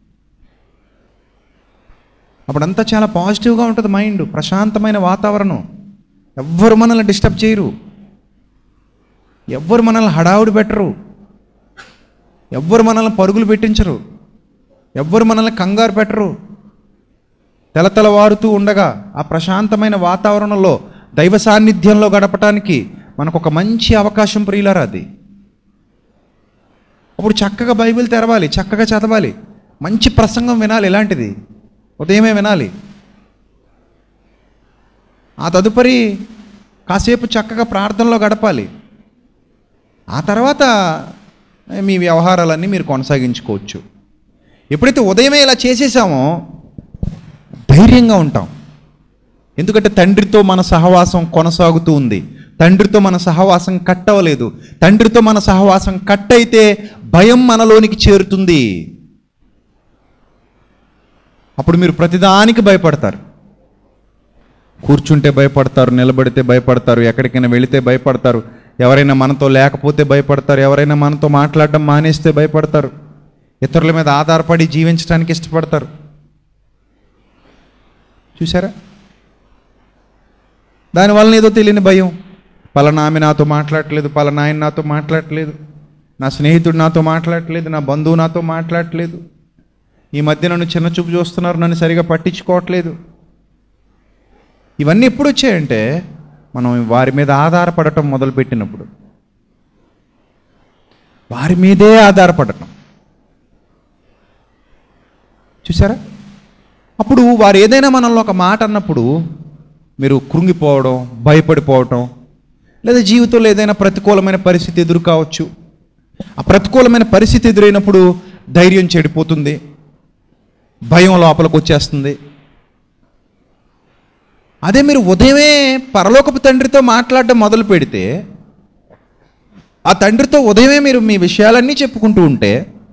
అప్పుడంతా చాలా పాజిటివ్గా ఉంటుంది మైండ్ ప్రశాంతమైన వాతావరణం ఎవ్వరు మనల్ని డిస్టర్బ్ చేయరు ఎవ్వరు మనల్ని హడావుడి పెట్టరు ఎవ్వరు మనల్ని పరుగులు పెట్టించరు ఎవ్వరు మనల్ని కంగారు పెట్టరు తెలతెలవారుతూ ఉండగా ఆ ప్రశాంతమైన వాతావరణంలో దైవ సాన్నిధ్యంలో గడపటానికి మనకు ఒక మంచి అవకాశం ప్రియులారా అది అప్పుడు చక్కగా బైబిల్ తెరవాలి చక్కగా చదవాలి మంచి ప్రసంగం వినాలి ఎలాంటిది ఉదయమే వినాలి ఆ తదుపరి కాసేపు చక్కగా ప్రార్థనలో గడపాలి ఆ తర్వాత మీ వ్యవహారాలన్నీ మీరు కొనసాగించుకోవచ్చు ఎప్పుడైతే ఉదయమే ఇలా చేసేసామో ధైర్యంగా ఉంటాం ఎందుకంటే తండ్రితో మన సహవాసం కొనసాగుతూ ఉంది తండ్రితో మన సహవాసం కట్ అవ్వలేదు తండ్రితో మన సహవాసం కట్ అయితే భయం మనలోనికి చేరుతుంది అప్పుడు మీరు ప్రతిదానికి భయపడతారు కూర్చుంటే భయపడతారు నిలబడితే భయపడతారు ఎక్కడికైనా వెళితే భయపడతారు ఎవరైనా మనతో లేకపోతే భయపడతారు ఎవరైనా మనతో మాట్లాడడం మానేస్తే భయపడతారు ఇతరుల మీద ఆధారపడి జీవించడానికి ఇష్టపడతారు చూసారా దానివల్ల ఏదో తెలియని భయం పలానా ఆమె నాతో మాట్లాడట్లేదు పలానా ఆయన నాతో మాట్లాడట్లేదు నా స్నేహితుడు నాతో మాట్లాడట్లేదు నా బంధువు నాతో మాట్లాడట్లేదు ఈ మధ్య నన్ను చిన్న చూపు చూస్తున్నారు నన్ను సరిగా పట్టించుకోవట్లేదు ఇవన్నీ ఎప్పుడు వచ్చాయంటే మనం వారి మీద ఆధారపడటం మొదలుపెట్టినప్పుడు వారి మీదే ఆధారపడటం చూసారా అప్పుడు వారు ఏదైనా మనల్ని ఒక మాట అన్నప్పుడు మీరు కృంగిపోవడం భయపడిపోవటం లేదా జీవితంలో ఏదైనా ప్రతికూలమైన పరిస్థితి ఎదురు కావచ్చు ఆ ప్రతికూలమైన పరిస్థితి ఎదురైనప్పుడు ధైర్యం చెడిపోతుంది భయం లోపలికి వచ్చేస్తుంది అదే మీరు ఉదయమే పరలోకపు తండ్రితో మాట్లాడడం మొదలు పెడితే ఆ తండ్రితో ఉదయమే మీరు మీ విషయాలన్నీ చెప్పుకుంటూ ఉంటే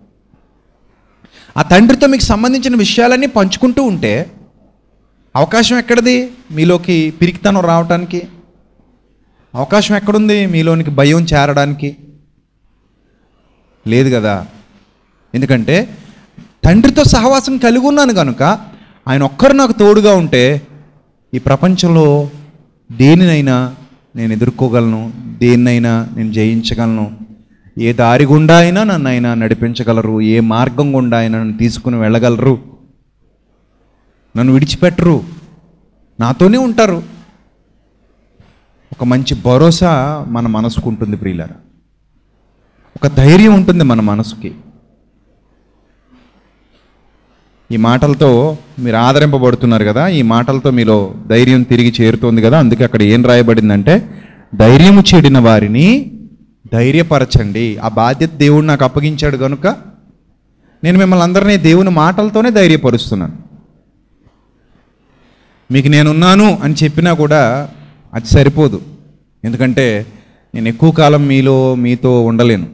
ఆ తండ్రితో మీకు సంబంధించిన విషయాలన్నీ పంచుకుంటూ ఉంటే అవకాశం ఎక్కడిది మీలోకి పిరికితనం రావటానికి అవకాశం ఎక్కడుంది మీలోనికి భయం చేరడానికి లేదు కదా ఎందుకంటే తండ్రితో సహవాసం కలిగి ఉన్నాను కనుక ఆయన ఒక్కరు నాకు తోడుగా ఉంటే ఈ ప్రపంచంలో దేనినైనా నేను ఎదుర్కోగలను దేన్నైనా నేను జయించగలను ఏ దారి గుండా అయినా నన్ను అయినా నడిపించగలరు ఏ మార్గం గుండా అయినా నన్ను తీసుకుని వెళ్ళగలరు నన్ను విడిచిపెట్టరు నాతోనే ఉంటారు ఒక మంచి భరోసా మన మనసుకు ఉంటుంది ప్రియులారా ఒక ధైర్యం ఉంటుంది మన మనసుకి ఈ మాటలతో మీరు ఆదరింపబడుతున్నారు కదా ఈ మాటలతో మీలో ధైర్యం తిరిగి చేరుతోంది కదా అందుకే అక్కడ ఏం రాయబడిందంటే ధైర్యము చెడిన వారిని ధైర్యపరచండి ఆ బాధ్యత దేవుడు నాకు అప్పగించాడు కనుక నేను మిమ్మల్ని అందరినీ దేవుని మాటలతోనే ధైర్యపరుస్తున్నాను మీకు నేనున్నాను అని చెప్పినా కూడా అది సరిపోదు ఎందుకంటే నేను ఎక్కువ కాలం మీలో మీతో ఉండలేను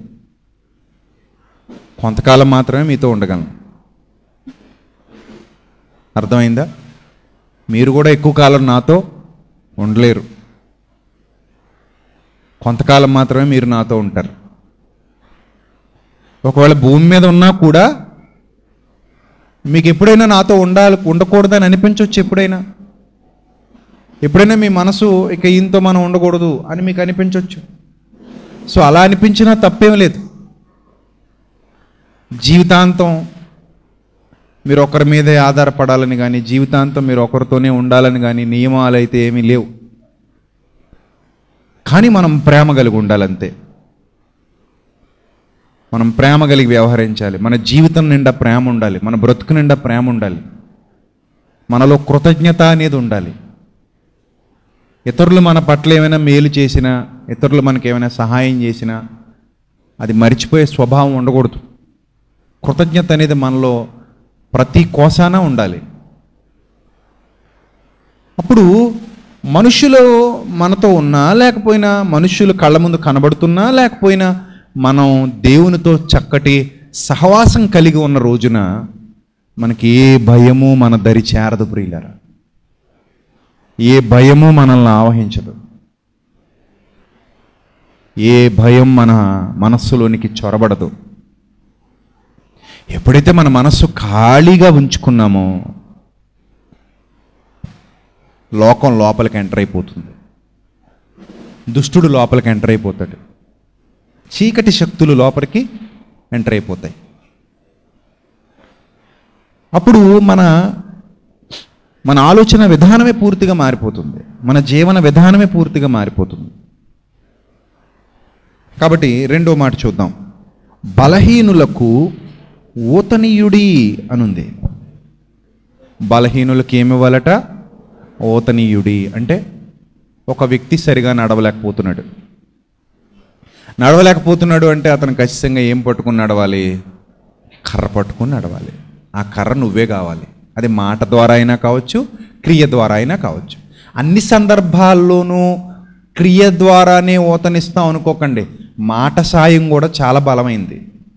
కొంతకాలం మాత్రమే మీతో ఉండగలను అర్థమైందా మీరు కూడా ఎక్కువ కాలం నాతో ఉండలేరు కొంతకాలం మాత్రమే మీరు నాతో ఉంటారు ఒకవేళ భూమి మీద ఉన్నా కూడా మీకు ఎప్పుడైనా నాతో ఉండాలి ఉండకూడదని అనిపించవచ్చు ఎప్పుడైనా ఎప్పుడైనా మీ మనసు ఇక ఈయనతో మనం ఉండకూడదు అని మీకు అనిపించవచ్చు సో అలా అనిపించినా తప్పేం లేదు జీవితాంతం మీరు ఒకరి మీదే ఆధారపడాలని కానీ జీవితాంతం మీరు ఒకరితోనే ఉండాలని కానీ నియమాలు అయితే ఏమీ లేవు కానీ మనం ప్రేమ కలిగి ఉండాలంతే మనం ప్రేమ కలిగి వ్యవహరించాలి మన జీవితం నిండా ప్రేమ ఉండాలి మన బ్రతుకు నిండా ప్రేమ ఉండాలి మనలో కృతజ్ఞత అనేది ఉండాలి ఇతరులు మన పట్ల ఏమైనా మేలు చేసినా ఇతరులు మనకి ఏమైనా సహాయం చేసినా అది మర్చిపోయే స్వభావం ఉండకూడదు కృతజ్ఞత అనేది మనలో ప్రతి కోసాన ఉండాలి అప్పుడు మనుషులు మనతో ఉన్నా లేకపోయినా మనుషులు కళ్ళ ముందు కనబడుతున్నా లేకపోయినా మనం దేవునితో చక్కటి సహవాసం కలిగి ఉన్న రోజున మనకి ఏ భయము మన దరి చేరదు ప్రియులరా ఏ భయము మనల్ని ఆవహించదు ఏ భయం మన మనస్సులోనికి చొరబడదు ఎప్పుడైతే మన మనస్సు ఖాళీగా ఉంచుకున్నామో లోకం లోపలికి ఎంటర్ అయిపోతుంది దుష్టుడు లోపలికి ఎంటర్ అయిపోతాడు చీకటి శక్తులు లోపలికి ఎంటర్ అయిపోతాయి అప్పుడు మన మన ఆలోచన విధానమే పూర్తిగా మారిపోతుంది మన జీవన విధానమే పూర్తిగా మారిపోతుంది కాబట్టి రెండో మాట చూద్దాం బలహీనులకు ఊతనీయుడి అనుంది బలహీనులకు ఏమి ఇవ్వాలట ఓతనీయుడి అంటే ఒక వ్యక్తి సరిగా నడవలేకపోతున్నాడు నడవలేకపోతున్నాడు అంటే అతను ఖచ్చితంగా ఏం పట్టుకుని నడవాలి కర్ర పట్టుకుని నడవాలి ఆ కర్ర నువ్వే కావాలి అది మాట ద్వారా అయినా కావచ్చు క్రియ ద్వారా అయినా కావచ్చు అన్ని సందర్భాల్లోనూ క్రియ ద్వారానే ఓతనిస్తాం అనుకోకండి మాట సాయం కూడా చాలా బలమైంది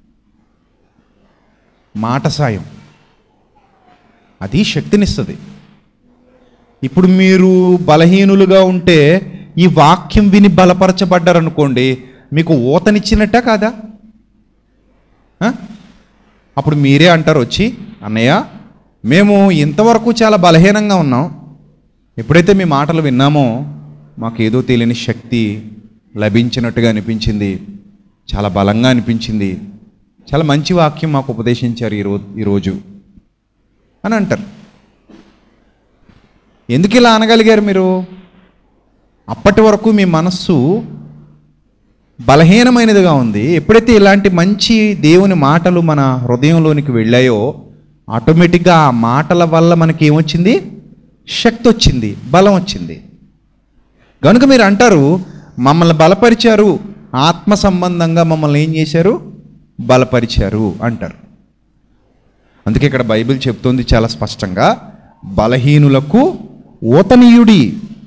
మాట సాయం అది శక్తినిస్తుంది ఇప్పుడు మీరు బలహీనులుగా ఉంటే ఈ వాక్యం విని బలపరచబడ్డారనుకోండి మీకు ఊతనిచ్చినట్ట కాదా ఆ? అప్పుడు మీరే అంటారు వచ్చి అన్నయ్య మేము ఇంతవరకు చాలా బలహీనంగా ఉన్నాం ఎప్పుడైతే మీ మాటలు విన్నామో మాకు ఏదో తెలియని శక్తి లభించినట్టుగా అనిపించింది చాలా బలంగా అనిపించింది చాలా మంచి వాక్యం మాకు ఉపదేశించారు ఈరోజు ఈరోజు అని అంటారు ఎందుకు ఇలా అనగలిగారు మీరు అప్పటి వరకు మీ మనస్సు బలహీనమైనదిగా ఉంది ఎప్పుడైతే ఇలాంటి మంచి దేవుని మాటలు మన హృదయంలోనికి వెళ్ళాయో ఆటోమేటిక్గా ఆ మాటల వల్ల మనకి ఏమొచ్చింది శక్తి వచ్చింది బలం వచ్చింది కనుక మీరు అంటారు మమ్మల్ని బలపరిచారు ఆత్మ సంబంధంగా మమ్మల్ని ఏం చేశారు బలపరిచారు అంటారు అందుకే ఇక్కడ బైబిల్ చెప్తోంది చాలా స్పష్టంగా బలహీనులకు ఓతనీయుడి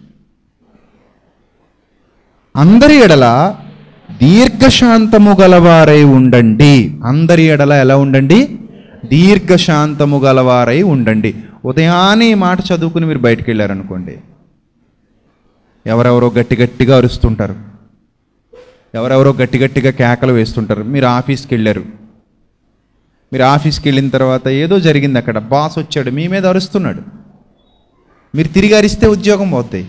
అందరి ఎడల దీర్ఘశాంతము గలవారై ఉండండి అందరి ఎడల ఎలా ఉండండి దీర్ఘశాంతము గలవారై ఉండండి ఉదయాన్నే ఈ మాట చదువుకుని మీరు బయటికి వెళ్ళారనుకోండి ఎవరెవరో గట్టి గట్టిగా అరుస్తుంటారు ఎవరెవరో గట్టి గట్టిగా కేకలు వేస్తుంటారు మీరు ఆఫీస్కి వెళ్ళారు మీరు ఆఫీస్కి వెళ్ళిన తర్వాత ఏదో జరిగింది అక్కడ బాస్ వచ్చాడు మీ మీద అరుస్తున్నాడు మీరు తిరిగి అరిస్తే ఉద్యోగం పోతాయి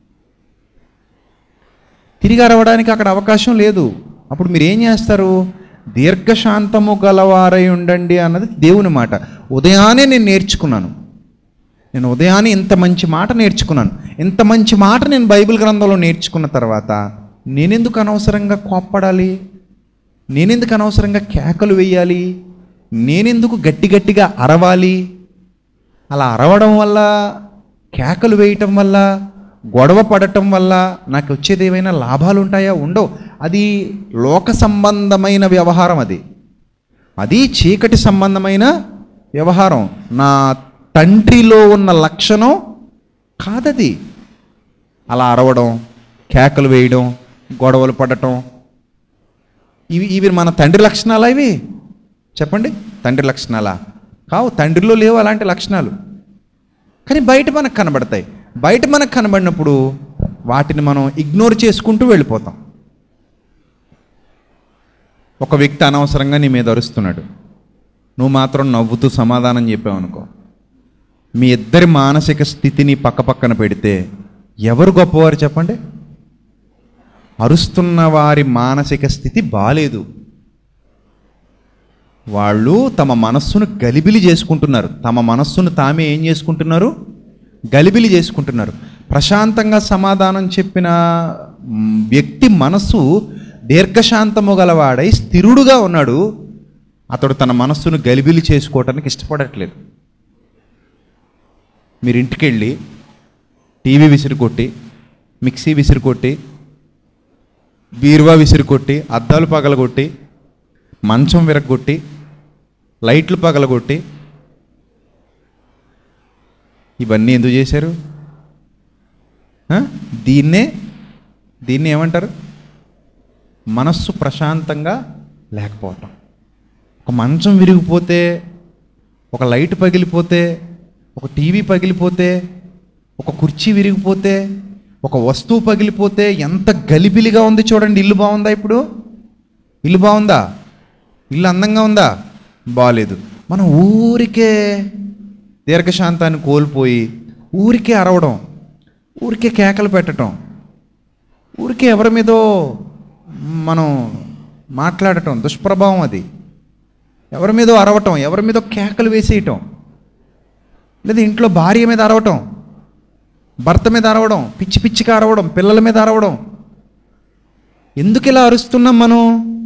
తిరిగి అరవడానికి అక్కడ అవకాశం లేదు అప్పుడు మీరు ఏం చేస్తారు దీర్ఘశాంతము గలవారై ఉండండి అన్నది దేవుని మాట ఉదయాన్నే నేను నేర్చుకున్నాను నేను ఉదయాన్నే ఇంత మంచి మాట నేర్చుకున్నాను ఇంత మంచి మాట నేను బైబిల్ గ్రంథంలో నేర్చుకున్న తర్వాత నేనెందుకు అనవసరంగా కోప్పడాలి నేనెందుకు అనవసరంగా కేకలు వేయాలి నేనెందుకు గట్టి గట్టిగా అరవాలి అలా అరవడం వల్ల కేకలు వేయటం వల్ల గొడవ పడటం వల్ల నాకు వచ్చేది ఏమైనా లాభాలు ఉంటాయా ఉండవు అది లోక సంబంధమైన వ్యవహారం అది అది చీకటి సంబంధమైన వ్యవహారం నా తండ్రిలో ఉన్న లక్షణం కాదది అలా అరవడం కేకలు వేయడం గొడవలు పడటం ఇవి ఇవి మన తండ్రి లక్షణాలా ఇవి చెప్పండి తండ్రి లక్షణాలా కావు తండ్రిలో లేవు అలాంటి లక్షణాలు కానీ బయట మనకు కనబడతాయి బయట మనకు కనబడినప్పుడు వాటిని మనం ఇగ్నోర్ చేసుకుంటూ వెళ్ళిపోతాం ఒక వ్యక్తి అనవసరంగా నీ మీద అరుస్తున్నాడు నువ్వు మాత్రం నవ్వుతూ సమాధానం చెప్పావు అనుకో మీ ఇద్దరి మానసిక స్థితిని పక్క పక్కన పెడితే ఎవరు గొప్పవారు చెప్పండి అరుస్తున్న వారి మానసిక స్థితి బాలేదు వాళ్ళు తమ మనస్సును గలిబిలి చేసుకుంటున్నారు తమ మనస్సును తామే ఏం చేసుకుంటున్నారు గలిబిలి చేసుకుంటున్నారు ప్రశాంతంగా సమాధానం చెప్పిన మ్, వ్యక్తి మనస్సు దీర్ఘశాంతము గలవాడై స్థిరుడుగా ఉన్నాడు అతడు తన మనస్సును గలిబిలి చేసుకోవటానికి ఇష్టపడట్లేదు మీరు ఇంటికి వెళ్ళి టీవీ విసిరి కొట్టి మిక్సీ విసిరి కొట్టి బీరువా విసిరి కొట్టి అద్దాలు పగలగొట్టి మంచం విరగొట్టి లైట్లు పగలగొట్టి ఇవన్నీ ఎందుకు చేశారు ఆ? దీన్నే దీన్ని ఏమంటారు మనస్సు ప్రశాంతంగా లేకపోవటం ఒక మంచం విరిగిపోతే ఒక లైట్ పగిలిపోతే ఒక టీవీ పగిలిపోతే ఒక కుర్చీ విరిగిపోతే ఒక వస్తువు పగిలిపోతే ఎంత గలిబిలిగా ఉంది చూడండి ఇల్లు బాగుందా ఇప్పుడు ఇల్లు బాగుందా ఇల్లు అందంగా ఉందా బాగాలేదు మనం ఊరికే దీర్ఘశాంతాన్ని కోల్పోయి ఊరికే అరవడం ఊరికే కేకలు పెట్టడం ఊరికే ఎవరి మీదో మనం మాట్లాడటం దుష్ప్రభావం అది ఎవరి మీదో అరవటం ఎవరి మీదో కేకలు వేసేయటం లేదా ఇంట్లో భార్య మీద అరవటం భర్త మీద అరవడం పిచ్చి పిచ్చిగా అరవడం పిల్లల మీద అరవడం ఎందుకు ఇలా అరుస్తున్నాం మనం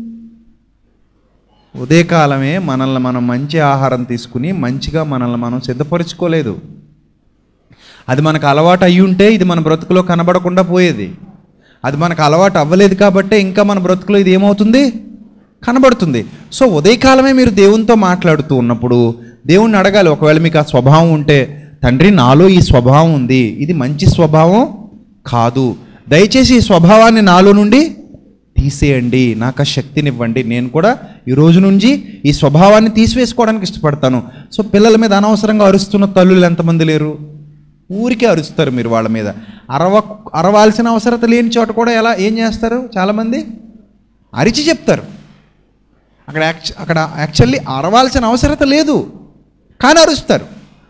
ఉదయకాలమే మనల్ని మనం మంచి ఆహారం తీసుకుని మంచిగా మనల్ని మనం సిద్ధపరచుకోలేదు అది మనకు అలవాటు అయ్యి ఉంటే ఇది మన బ్రతుకులో కనబడకుండా పోయేది అది మనకు అలవాటు అవ్వలేదు కాబట్టే ఇంకా మన బ్రతుకులో ఇది ఏమవుతుంది కనబడుతుంది సో ఉదయకాలమే మీరు దేవునితో మాట్లాడుతూ ఉన్నప్పుడు దేవుణ్ణి అడగాలి ఒకవేళ మీకు ఆ స్వభావం ఉంటే తండ్రి నాలో ఈ స్వభావం ఉంది ఇది మంచి స్వభావం కాదు దయచేసి ఈ స్వభావాన్ని నాలో నుండి తీసేయండి నాకు ఆ శక్తినివ్వండి నేను కూడా ఈ రోజు నుంచి ఈ స్వభావాన్ని తీసివేసుకోవడానికి ఇష్టపడతాను సో పిల్లల మీద అనవసరంగా అరుస్తున్న తల్లులు ఎంతమంది లేరు ఊరికే అరుస్తారు మీరు వాళ్ళ మీద అరవ అరవాల్సిన అవసరత లేని చోట కూడా ఎలా ఏం చేస్తారు చాలామంది అరిచి చెప్తారు అక్కడ యాక్చు అక్కడ యాక్చువల్లీ అరవాల్సిన అవసరత లేదు కానీ అరుస్తారు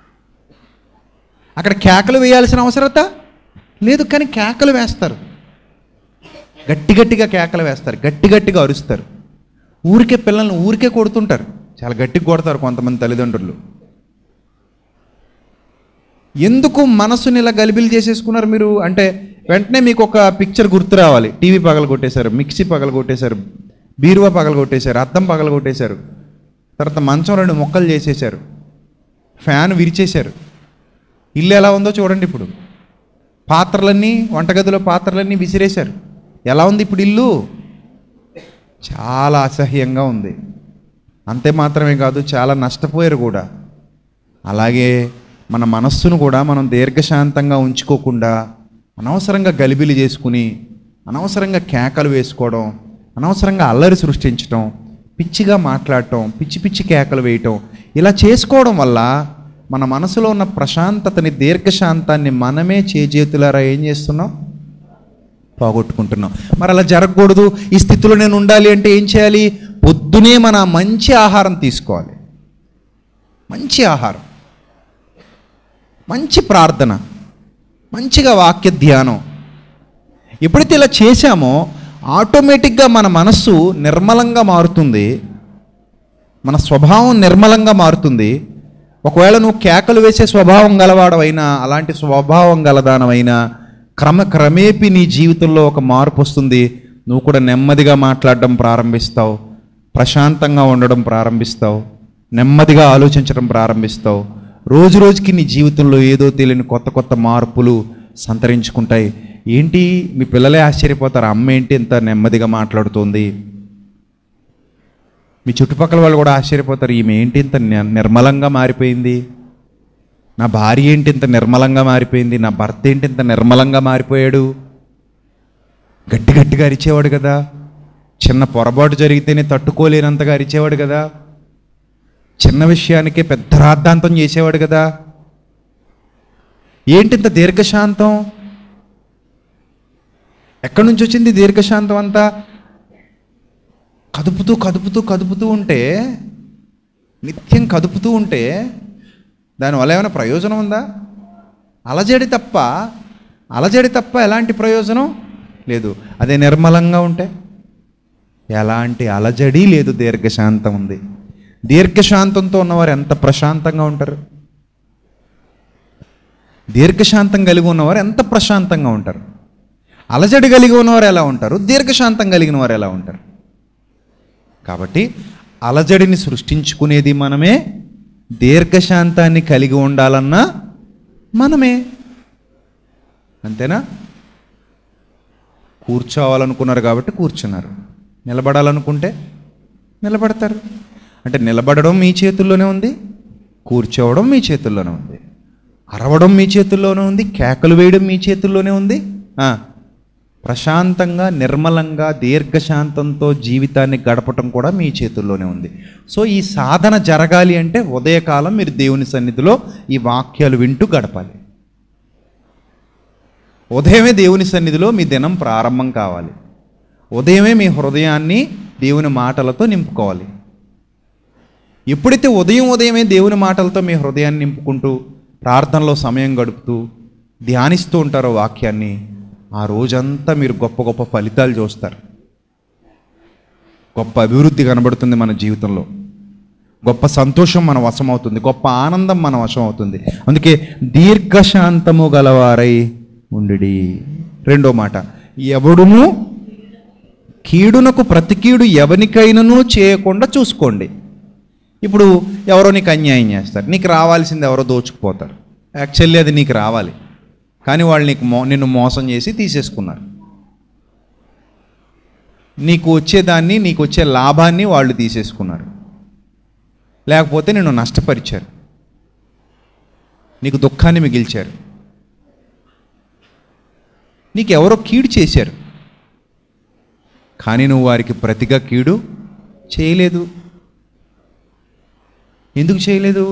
అక్కడ కేకలు వేయాల్సిన అవసరత లేదు కానీ కేకలు వేస్తారు గట్టి గట్టిగా కేకలు వేస్తారు గట్టి గట్టిగా అరుస్తారు ఊరికే పిల్లల్ని ఊరికే కొడుతుంటారు చాలా గట్టిగా కొడతారు కొంతమంది తల్లిదండ్రులు ఎందుకు మనసుని ఇలా గలిబిలి చేసేసుకున్నారు మీరు అంటే వెంటనే మీకు ఒక పిక్చర్ గుర్తు రావాలి టీవీ పగల కొట్టేశారు మిక్సీ పగల కొట్టేశారు బీరువా పగల కొట్టేశారు అద్దం పగల కొట్టేశారు తర్వాత మంచం రెండు మొక్కలు చేసేశారు ఫ్యాన్ విరిచేశారు ఇల్లు ఎలా ఉందో చూడండి ఇప్పుడు పాత్రలన్నీ వంటగదిలో పాత్రలన్నీ విసిరేశారు ఎలా ఉంది ఇప్పుడు ఇల్లు చాలా అసహ్యంగా ఉంది అంతే మాత్రమే కాదు చాలా నష్టపోయారు కూడా అలాగే మన మనస్సును కూడా మనం దీర్ఘశాంతంగా ఉంచుకోకుండా అనవసరంగా గలిబిలి చేసుకుని అనవసరంగా కేకలు వేసుకోవడం అనవసరంగా అల్లరి సృష్టించడం పిచ్చిగా మాట్లాడటం పిచ్చి పిచ్చి కేకలు వేయటం ఇలా చేసుకోవడం వల్ల మన మనసులో ఉన్న ప్రశాంతతని దీర్ఘశాంతాన్ని మనమే చేజేతులారా ఏం చేస్తున్నాం పోగొట్టుకుంటున్నాం మరి అలా జరగకూడదు ఈ స్థితిలో నేను ఉండాలి అంటే ఏం చేయాలి పొద్దునే మన మంచి ఆహారం తీసుకోవాలి మంచి ఆహారం మంచి ప్రార్థన మంచిగా వాక్య ధ్యానం ఎప్పుడైతే ఇలా చేశామో ఆటోమేటిక్గా మన మనస్సు నిర్మలంగా మారుతుంది మన స్వభావం నిర్మలంగా మారుతుంది ఒకవేళ నువ్వు కేకలు వేసే స్వభావం గలవాడవైనా అలాంటి స్వభావం గలదానమైనా క్రమ క్రమేపీ నీ జీవితంలో ఒక మార్పు వస్తుంది నువ్వు కూడా నెమ్మదిగా మాట్లాడడం ప్రారంభిస్తావు ప్రశాంతంగా ఉండడం ప్రారంభిస్తావు నెమ్మదిగా ఆలోచించడం ప్రారంభిస్తావు రోజు రోజుకి నీ జీవితంలో ఏదో తెలియని కొత్త కొత్త మార్పులు సంతరించుకుంటాయి ఏంటి మీ పిల్లలే ఆశ్చర్యపోతారు అమ్మ ఏంటి ఇంత నెమ్మదిగా మాట్లాడుతోంది మీ చుట్టుపక్కల వాళ్ళు కూడా ఆశ్చర్యపోతారు ఈమె ఏంటి ఇంత ని- నిర్మలంగా మారిపోయింది నా భార్య ఏంటి ఇంత నిర్మలంగా మారిపోయింది నా భర్త ఏంటి ఇంత నిర్మలంగా మారిపోయాడు గట్టి గట్టిగా అరిచేవాడు కదా చిన్న పొరపాటు జరిగితేనే తట్టుకోలేనంతగా అరిచేవాడు కదా చిన్న విషయానికే పెద్ద రాద్ధాంతం చేసేవాడు కదా ఏంటి ఇంత దీర్ఘశాంతం ఎక్కడి నుంచి వచ్చింది దీర్ఘశాంతం అంతా కదుపుతూ కదుపుతూ కదుపుతూ ఉంటే నిత్యం కదుపుతూ ఉంటే దానివల్ల ఏమైనా ప్రయోజనం ఉందా అలజడి తప్ప అలజడి తప్ప ఎలాంటి ప్రయోజనం లేదు అదే నిర్మలంగా ఉంటే ఎలాంటి అలజడి లేదు దీర్ఘశాంతం ఉంది దీర్ఘశాంతంతో ఉన్నవారు ఎంత ప్రశాంతంగా ఉంటారు దీర్ఘశాంతం కలిగి ఉన్నవారు ఎంత ప్రశాంతంగా ఉంటారు అలజడి కలిగి ఉన్నవారు ఎలా ఉంటారు దీర్ఘశాంతం కలిగిన వారు ఎలా ఉంటారు కాబట్టి అలజడిని సృష్టించుకునేది మనమే దీర్ఘశాంతాన్ని కలిగి ఉండాలన్నా మనమే అంతేనా కూర్చోవాలనుకున్నారు కాబట్టి కూర్చున్నారు నిలబడాలనుకుంటే నిలబడతారు అంటే నిలబడడం మీ చేతుల్లోనే ఉంది కూర్చోవడం మీ చేతుల్లోనే ఉంది అరవడం మీ చేతుల్లోనే ఉంది కేకలు వేయడం మీ చేతుల్లోనే ఉంది ఆ, ప్రశాంతంగా నిర్మలంగా దీర్ఘశాంతంతో జీవితాన్ని గడపటం కూడా మీ చేతుల్లోనే ఉంది సో ఈ సాధన జరగాలి అంటే ఉదయకాలం మీరు దేవుని సన్నిధిలో ఈ వాక్యాలు వింటూ గడపాలి ఉదయమే దేవుని సన్నిధిలో మీ దినం ప్రారంభం కావాలి ఉదయమే మీ హృదయాన్ని దేవుని మాటలతో నింపుకోవాలి ఎప్పుడైతే ఉదయం ఉదయమే దేవుని మాటలతో మీ హృదయాన్ని నింపుకుంటూ ప్రార్థనలో సమయం గడుపుతూ ధ్యానిస్తూ ఉంటారో వాక్యాన్ని ఆ రోజంతా మీరు గొప్ప గొప్ప ఫలితాలు చూస్తారు గొప్ప అభివృద్ధి కనబడుతుంది మన జీవితంలో గొప్ప సంతోషం మన వశం అవుతుంది గొప్ప ఆనందం మన వశం అవుతుంది అందుకే దీర్ఘశాంతము గలవారై ఉండిడి రెండో మాట ఎవడును కీడునకు ప్రతి కీడు ఎవనికైనను చేయకుండా చూసుకోండి ఇప్పుడు ఎవరో నీకు అన్యాయం చేస్తారు నీకు రావాల్సింది ఎవరో దోచుకుపోతారు యాక్చువల్లీ అది నీకు రావాలి కానీ వాళ్ళు నీకు మో నిన్ను మోసం చేసి తీసేసుకున్నారు నీకు వచ్చేదాన్ని నీకు వచ్చే లాభాన్ని వాళ్ళు తీసేసుకున్నారు లేకపోతే నిన్ను నష్టపరిచారు నీకు దుఃఖాన్ని మిగిల్చారు నీకు ఎవరో కీడు చేశారు కానీ నువ్వు వారికి ప్రతిగా కీడు చేయలేదు ఎందుకు చేయలేదు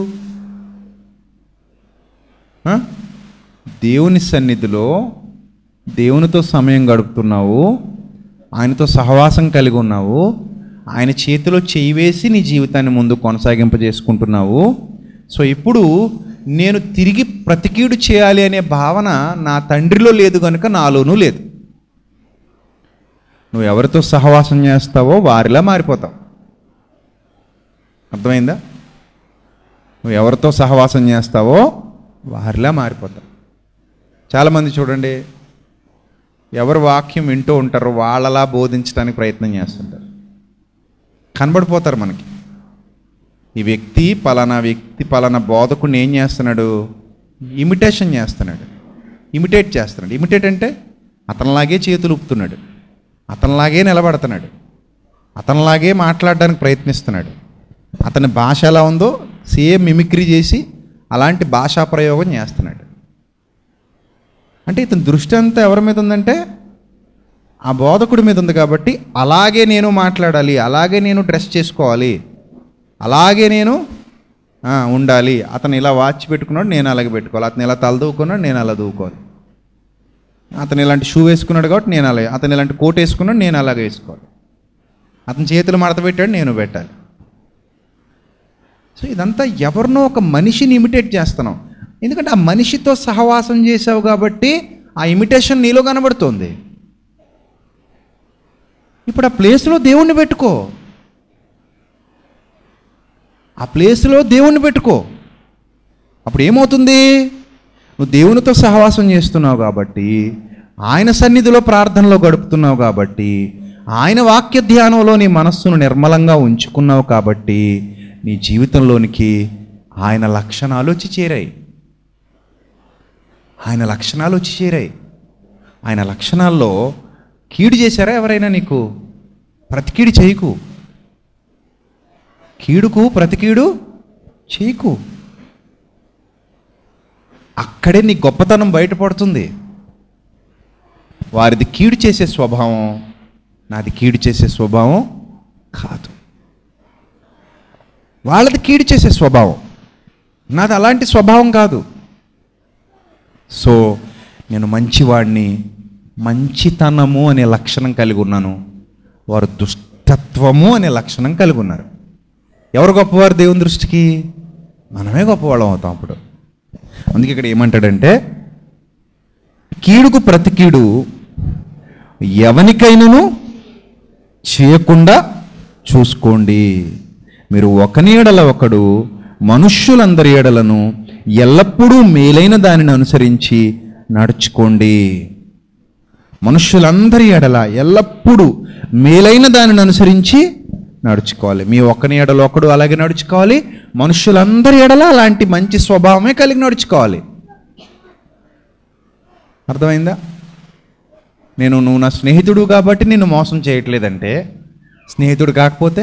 ఆ? దేవుని సన్నిధిలో దేవునితో సమయం గడుపుతున్నావు ఆయనతో సహవాసం కలిగి ఉన్నావు ఆయన చేతిలో చేయి వేసి నీ జీవితాన్ని ముందు కొనసాగింపజేసుకుంటున్నావు సో ఇప్పుడు నేను తిరిగి ప్రతికీడు చేయాలి అనే భావన నా తండ్రిలో లేదు కనుక నాలోనూ లేదు నువ్వు ఎవరితో సహవాసం చేస్తావో వారిలా మారిపోతావు అర్థమైందా నువ్వు ఎవరితో సహవాసం చేస్తావో వారిలా మారిపోతావు చాలామంది చూడండి ఎవరు వాక్యం వింటూ ఉంటారో వాళ్ళలా బోధించడానికి ప్రయత్నం చేస్తుంటారు కనబడిపోతారు మనకి ఈ వ్యక్తి పలానా వ్యక్తి పలానా బోధకుడిని ఏం చేస్తున్నాడు ఇమిటేషన్ చేస్తున్నాడు ఇమిటేట్ చేస్తున్నాడు ఇమిటేట్ అంటే అతనిలాగే చేతులు ఊపుతున్నాడు అతనిలాగే నిలబడుతున్నాడు అతనిలాగే మాట్లాడడానికి ప్రయత్నిస్తున్నాడు అతని భాష ఎలా ఉందో సేమ్ మిమిక్రీ చేసి అలాంటి భాషా ప్రయోగం చేస్తున్నాడు అంటే ఇతని దృష్టి అంతా ఎవరి మీద ఉందంటే ఆ బోధకుడి మీద ఉంది కాబట్టి అలాగే నేను మాట్లాడాలి అలాగే నేను డ్రెస్ చేసుకోవాలి అలాగే నేను ఆ, ఉండాలి అతను ఇలా వాచ్ పెట్టుకున్నాడు నేను అలాగే పెట్టుకోవాలి అతను ఇలా తల దూకున్నాడు నేను అలా దూకోవాలి అతను ఇలాంటి షూ వేసుకున్నాడు కాబట్టి నేను అలాగే అతను ఇలాంటి కోట్ వేసుకున్నాడు నేను అలాగే వేసుకోవాలి అతని చేతులు మడత పెట్టాడు నేను పెట్టాలి సో ఇదంతా ఎవరినో ఒక మనిషిని ఇమిటేట్ చేస్తున్నాం ఎందుకంటే ఆ మనిషితో సహవాసం చేసావు కాబట్టి ఆ ఇమిటేషన్ నీలో కనబడుతోంది ఇప్పుడు ఆ ప్లేస్లో దేవుణ్ణి పెట్టుకో ఆ ప్లేస్లో దేవుణ్ణి పెట్టుకో అప్పుడు ఏమవుతుంది నువ్వు దేవునితో సహవాసం చేస్తున్నావు కాబట్టి ఆయన సన్నిధిలో ప్రార్థనలో గడుపుతున్నావు కాబట్టి ఆయన వాక్య ధ్యానంలో నీ మనస్సును నిర్మలంగా ఉంచుకున్నావు కాబట్టి నీ జీవితంలోనికి ఆయన లక్షణాలు వచ్చి చేరాయి ఆయన లక్షణాలు వచ్చి చేరాయి ఆయన లక్షణాల్లో కీడు చేశారా ఎవరైనా నీకు ప్రతి కీడు చేయకు కీడుకు ప్రతి కీడు చేయకు అక్కడే నీ గొప్పతనం బయటపడుతుంది వారిది కీడు చేసే స్వభావం నాది కీడు చేసే స్వభావం కాదు వాళ్ళది కీడు చేసే స్వభావం నాది అలాంటి స్వభావం కాదు సో నేను మంచివాడిని మంచితనము అనే లక్షణం కలిగి ఉన్నాను వారు దుష్టత్వము అనే లక్షణం కలిగి ఉన్నారు ఎవరు గొప్పవారు దేవుని దృష్టికి మనమే గొప్పవాళ్ళం అవుతాం అప్పుడు అందుకే ఇక్కడ ఏమంటాడంటే కీడుకు ప్రతి కీడు ఎవనికైనాను చేయకుండా చూసుకోండి మీరు ఒకని ఎడల ఒకడు మనుష్యులందరి ఎడలను ఎల్లప్పుడూ మేలైన దానిని అనుసరించి నడుచుకోండి మనుష్యులందరి ఎడల ఎల్లప్పుడూ మేలైన దానిని అనుసరించి నడుచుకోవాలి మీ ఒక్కని ఎడల ఒకడు అలాగే నడుచుకోవాలి మనుష్యులందరి ఎడల అలాంటి మంచి స్వభావమే కలిగి నడుచుకోవాలి అర్థమైందా నేను నువ్వు నా స్నేహితుడు కాబట్టి నిన్ను మోసం చేయట్లేదంటే స్నేహితుడు కాకపోతే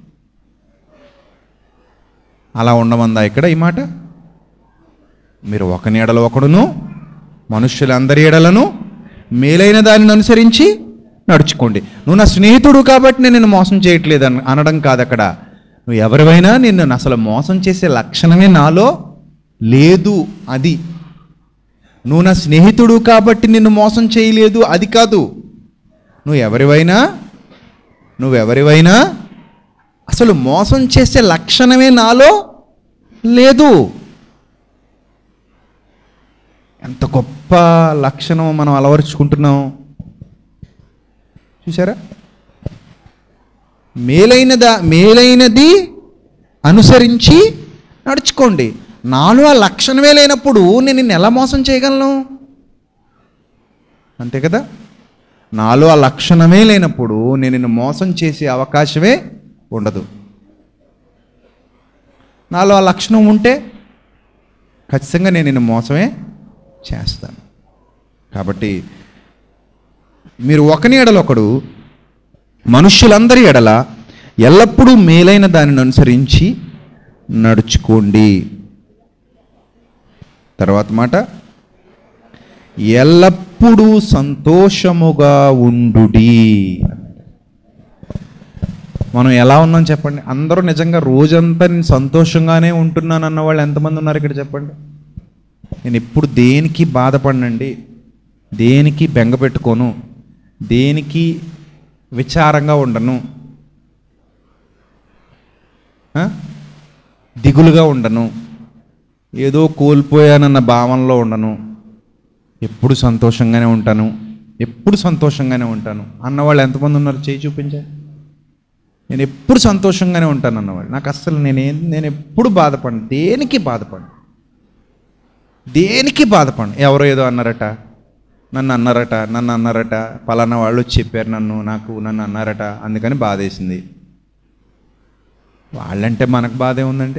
అలా ఉండమందా ఇక్కడ ఈ మాట మీరు ఒకని ఎడల ఒకడును మనుష్యులందరి ఎడలను మేలైన దానిని అనుసరించి నడుచుకోండి నువ్వు నా స్నేహితుడు కాబట్టి నేను నిన్ను మోసం చేయట్లేదు అన అనడం కాదు అక్కడ నువ్వు ఎవరివైనా నిన్ను అసలు మోసం చేసే లక్షణమే నాలో లేదు అది నువ్వు నా స్నేహితుడు కాబట్టి నిన్ను మోసం చేయలేదు అది కాదు నువ్వు ఎవరివైనా నువ్వెవరివైనా అసలు మోసం చేసే లక్షణమే నాలో లేదు ఎంత గొప్ప లక్షణం మనం అలవరుచుకుంటున్నాం చూసారా మేలైనదా మేలైనది అనుసరించి నడుచుకోండి నాలో ఆ లక్షణమే లేనప్పుడు నేను నిన్ను ఎలా మోసం చేయగలను అంతే కదా నాలో ఆ లక్షణమే లేనప్పుడు నేను నిన్ను మోసం చేసే అవకాశమే ఉండదు నాలో ఆ లక్షణం ఉంటే ఖచ్చితంగా నేను నిన్ను మోసమే చేస్తాను కాబట్టి మీరు ఒకని ఎడల ఒకడు మనుష్యులందరి ఎడల ఎల్లప్పుడూ మేలైన దానిని అనుసరించి నడుచుకోండి తర్వాత మాట ఎల్లప్పుడూ సంతోషముగా ఉండుడి మనం ఎలా ఉన్నాం చెప్పండి అందరూ నిజంగా రోజంతా నేను సంతోషంగానే ఉంటున్నాను అన్న వాళ్ళు ఎంతమంది ఉన్నారు ఇక్కడ చెప్పండి నేను ఎప్పుడు దేనికి బాధపడనండి దేనికి బెంగ పెట్టుకోను దేనికి విచారంగా ఉండను ఆ? దిగులుగా ఉండను ఏదో కోల్పోయానన్న భావనలో ఉండను ఎప్పుడు సంతోషంగానే ఉంటాను ఎప్పుడు సంతోషంగానే ఉంటాను అన్నవాళ్ళు ఎంతమంది ఉన్నారు చేయి చూపించా నేను ఎప్పుడు సంతోషంగానే ఉంటాను అన్నవాళ్ళు నాకు అస్సలు నేనేం నేను ఎప్పుడు బాధపడను దేనికి బాధపడను దేనికి బాధపడను ఎవరో ఏదో అన్నారట నన్ను అన్నారట నన్ను అన్నారట పలానా వాళ్ళు వచ్చి చెప్పారు నన్ను నాకు నన్ను అన్నారట అందుకని బాధేసింది వాళ్ళంటే మనకు బాధే ఉందండి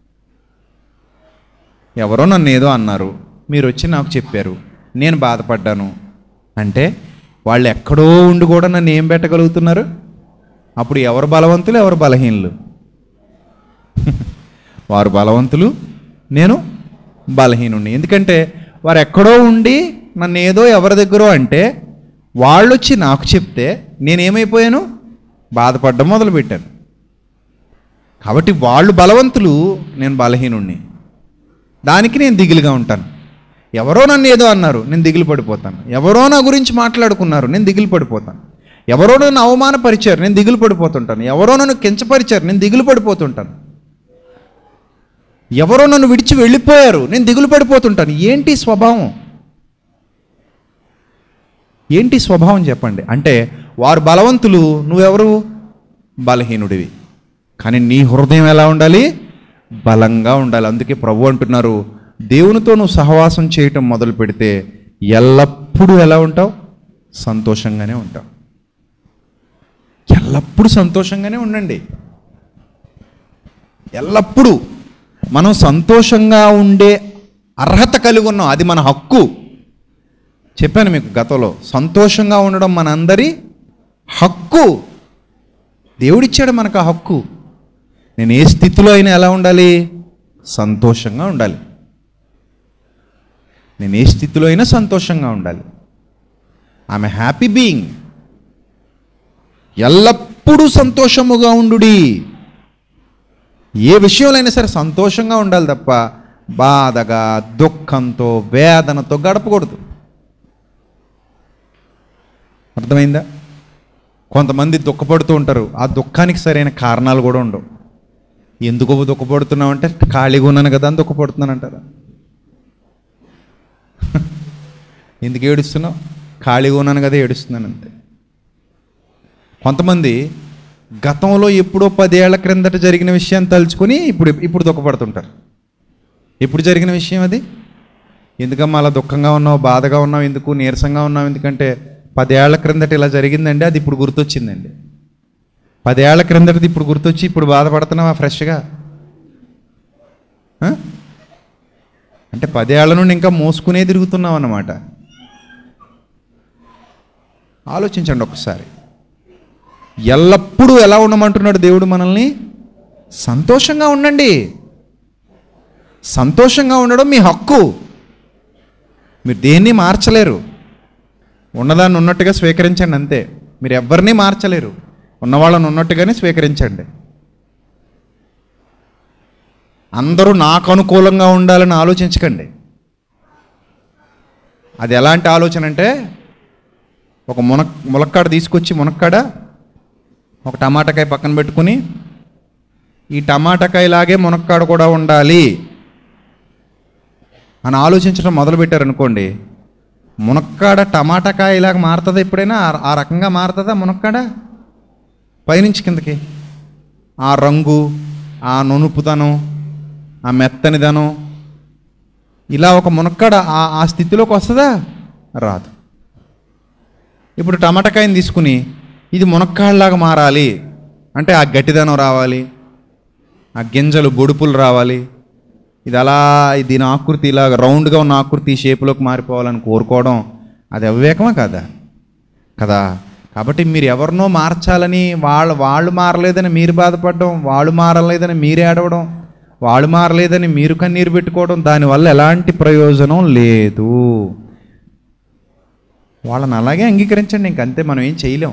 ఎవరో నన్ను ఏదో అన్నారు మీరు వచ్చి నాకు చెప్పారు నేను బాధపడ్డాను అంటే వాళ్ళు ఎక్కడో ఉండి కూడా నన్ను ఏం పెట్టగలుగుతున్నారు అప్పుడు ఎవరు బలవంతులు ఎవరు బలహీనులు వారు బలవంతులు నేను బలహీనుణ్ణి ఎందుకంటే వారు ఎక్కడో ఉండి నన్ను ఏదో ఎవరి దగ్గరో అంటే వాళ్ళు వచ్చి నాకు చెప్తే నేనేమైపోయాను బాధపడడం మొదలుపెట్టాను కాబట్టి వాళ్ళు బలవంతులు నేను బలహీనుణ్ణి దానికి నేను దిగులుగా ఉంటాను ఎవరో నన్ను ఏదో అన్నారు నేను దిగులు పడిపోతాను ఎవరో నా గురించి మాట్లాడుకున్నారు నేను దిగులు పడిపోతాను ఎవరో నన్ను అవమానపరిచారు నేను దిగులు పడిపోతుంటాను ఎవరో నన్ను కించపరిచారు నేను దిగులు పడిపోతుంటాను ఎవరో నన్ను విడిచి వెళ్ళిపోయారు నేను దిగులు పడిపోతుంటాను ఏంటి స్వభావం ఏంటి స్వభావం చెప్పండి అంటే వారు బలవంతులు నువ్వెవరు బలహీనుడివి కానీ నీ హృదయం ఎలా ఉండాలి బలంగా ఉండాలి అందుకే ప్రభు అంటున్నారు దేవునితో నువ్వు సహవాసం చేయటం మొదలు పెడితే ఎల్లప్పుడూ ఎలా ఉంటావు సంతోషంగానే ఉంటావు ఎల్లప్పుడూ సంతోషంగానే ఉండండి ఎల్లప్పుడూ మనం సంతోషంగా ఉండే అర్హత కలిగి ఉన్నాం అది మన హక్కు చెప్పాను మీకు గతంలో సంతోషంగా ఉండడం మనందరి హక్కు దేవుడిచ్చాడు మనకు ఆ హక్కు నేను ఏ స్థితిలో అయినా ఎలా ఉండాలి సంతోషంగా ఉండాలి నేను ఏ స్థితిలో అయినా సంతోషంగా ఉండాలి ఆమె హ్యాపీ బీయింగ్ ఎల్లప్పుడూ సంతోషముగా ఉండుడి ఏ విషయంలో అయినా సరే సంతోషంగా ఉండాలి తప్ప బాధగా దుఃఖంతో వేదనతో గడపకూడదు అర్థమైందా కొంతమంది దుఃఖపడుతూ ఉంటారు ఆ దుఃఖానికి సరైన కారణాలు కూడా ఉండవు ఎందుకు దుఃఖపడుతున్నావు అంటే ఖాళీగా ఉన్నాను కదా అని దుఃఖపడుతున్నాను అంటారా ఎందుకు ఏడుస్తున్నావు ఖాళీగా ఉన్నాను కదా ఏడుస్తున్నాను అంతే కొంతమంది గతంలో ఎప్పుడో పదేళ్ల క్రిందట జరిగిన విషయాన్ని తలుచుకొని ఇప్పుడు ఇప్పుడు దుఃఖపడుతుంటారు ఎప్పుడు జరిగిన విషయం అది ఎందుకమ్మా అలా దుఃఖంగా ఉన్నావు బాధగా ఉన్నావు ఎందుకు నీరసంగా ఉన్నావు ఎందుకంటే పదేళ్ల క్రిందట ఇలా జరిగిందండి అది ఇప్పుడు గుర్తొచ్చిందండి పదేళ్ల క్రిందటది ఇప్పుడు గుర్తొచ్చి ఇప్పుడు బాధపడుతున్నావా ఫ్రెష్గా ఆ? అంటే పదేళ్ల నుండి ఇంకా మోసుకునే తిరుగుతున్నావు అన్నమాట ఆలోచించండి ఒకసారి ఎల్లప్పుడూ ఎలా ఉండమంటున్నాడు దేవుడు మనల్ని సంతోషంగా ఉండండి సంతోషంగా ఉండడం మీ హక్కు మీరు దేన్ని మార్చలేరు ఉన్నదాన్ని ఉన్నట్టుగా స్వీకరించండి అంతే మీరు ఎవరిని మార్చలేరు ఉన్నవాళ్ళని ఉన్నట్టుగానే స్వీకరించండి అందరూ నాకు అనుకూలంగా ఉండాలని ఆలోచించకండి అది ఎలాంటి ఆలోచన అంటే ఒక మున ములక్కాడ తీసుకొచ్చి మునక్కాడ ఒక టమాటాకాయ పక్కన పెట్టుకుని ఈ టమాటాకాయలాగే మునక్కాడ కూడా ఉండాలి అని ఆలోచించడం మొదలుపెట్టారనుకోండి మునక్కాడ టమాటాకాయలాగా మారుతుందా ఎప్పుడైనా ఆ- ఆ రకంగా మారుతుందా మునక్కాడ పైనుంచి కిందకి ఆ రంగు ఆ నునుపుదనం ఆ మెత్తనిదనం ఇలా ఒక మునక్కాడ ఆ ఆ స్థితిలోకి వస్తుందా రాదు ఇప్పుడు టమాటాకాయని తీసుకుని ఇది మునక్కాడలాగా మారాలి అంటే ఆ గట్టిదనం రావాలి ఆ గింజలు బొడుపులు రావాలి ఇది అలా దీని ఆకృతి ఇలా రౌండ్గా ఉన్న ఆకృతి షేపులోకి మారిపోవాలని కోరుకోవడం అది అవివేకమా కదా కదా కాబట్టి మీరు ఎవరినో మార్చాలని వాళ్ళు వాళ్ళు మారలేదని మీరు బాధపడడం వాళ్ళు మారలేదని మీరు ఏడవడం వాళ్ళు మారలేదని మీరు కన్నీరు పెట్టుకోవడం దానివల్ల ఎలాంటి ప్రయోజనం లేదు వాళ్ళని అలాగే అంగీకరించండి ఇంకంతే మనం ఏం చేయలేం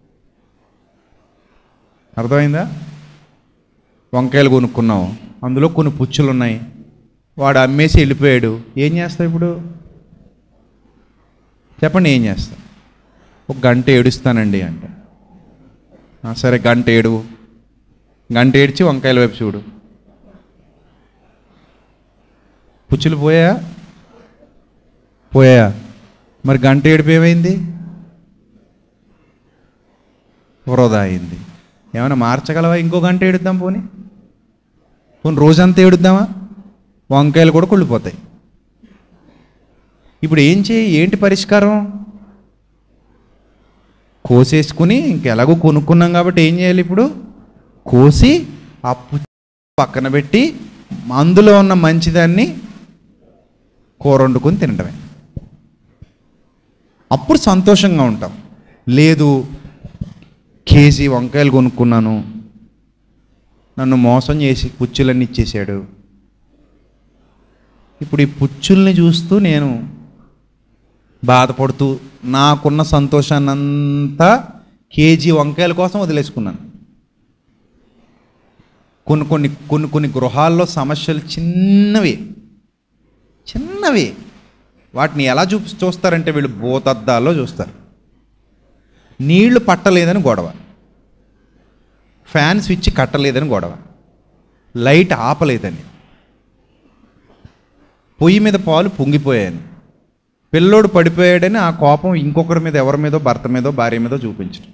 అర్థమైందా వంకాయలు కొనుక్కున్నాం అందులో కొన్ని పుచ్చులు ఉన్నాయి వాడు అమ్మేసి వెళ్ళిపోయాడు ఏం చేస్తావు ఇప్పుడు చెప్పండి ఏం చేస్తా ఒక గంట ఏడుస్తానండి అంట "ఆ, సరే గంట ఏడు గంట ఏడ్చి వంకాయల వైపు చూడు పుచ్చులు పోయా పోయా మరి గంట ఏడుపు ఏమైంది వృధా అయింది ఏమైనా మార్చగలవా ఇంకో గంట ఏడుద్దాం పోనీ పోనీ రోజంతా ఏడుద్దామా వంకాయలు కూడా కుళ్ళిపోతాయి ఇప్పుడు ఏం చేయి ఏంటి పరిష్కారం కోసేసుకుని ఇంకెలాగో కొనుక్కున్నాం కాబట్టి ఏం చేయాలి ఇప్పుడు కోసి ఆ పు- పక్కన పెట్టి అందులో ఉన్న మంచిదాన్ని కూర వండుకొని తినటమే అప్పుడు సంతోషంగా ఉంటాం లేదు కేజీ వంకాయలు కొనుక్కున్నాను నన్ను మోసం చేసి పుచ్చులన్నీ ఇచ్చేసాడు ఇప్పుడు ఈ పుచ్చుల్ని చూస్తూ నేను బాధపడుతూ నాకున్న సంతోషాన్ని అంతా కేజీ వంకాయల కోసం వదిలేసుకున్నాను కొన్ని కొన్ని కొన్ని కొన్ని గృహాల్లో సమస్యలు చిన్నవి చిన్నవి వాటిని ఎలా చూ చూస్తారంటే వీళ్ళు భూతద్దాల్లో చూస్తారు నీళ్లు పట్టలేదని గొడవ ఫ్యాన్ స్విచ్ కట్టలేదని గొడవ లైట్ ఆపలేదని పొయ్యి మీద పాలు పొంగిపోయాయని పిల్లోడు పడిపోయాడని ఆ కోపం ఇంకొకరి మీద ఎవరి మీదో భర్త మీదో భార్య మీదో చూపించడం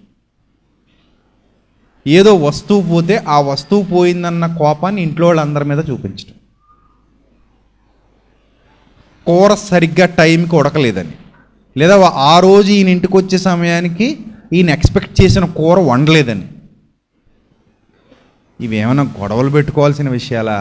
ఏదో వస్తువు పోతే ఆ వస్తువు పోయిందన్న కోపాన్ని ఇంట్లో వాళ్ళందరి మీద చూపించడం కూర సరిగ్గా టైంకి ఉడకలేదని లేదా ఆ రోజు ఈయన ఇంటికి వచ్చే సమయానికి ఈయన ఎక్స్పెక్ట్ చేసిన కూర వండలేదని ఇవేమైనా గొడవలు పెట్టుకోవాల్సిన విషయాలా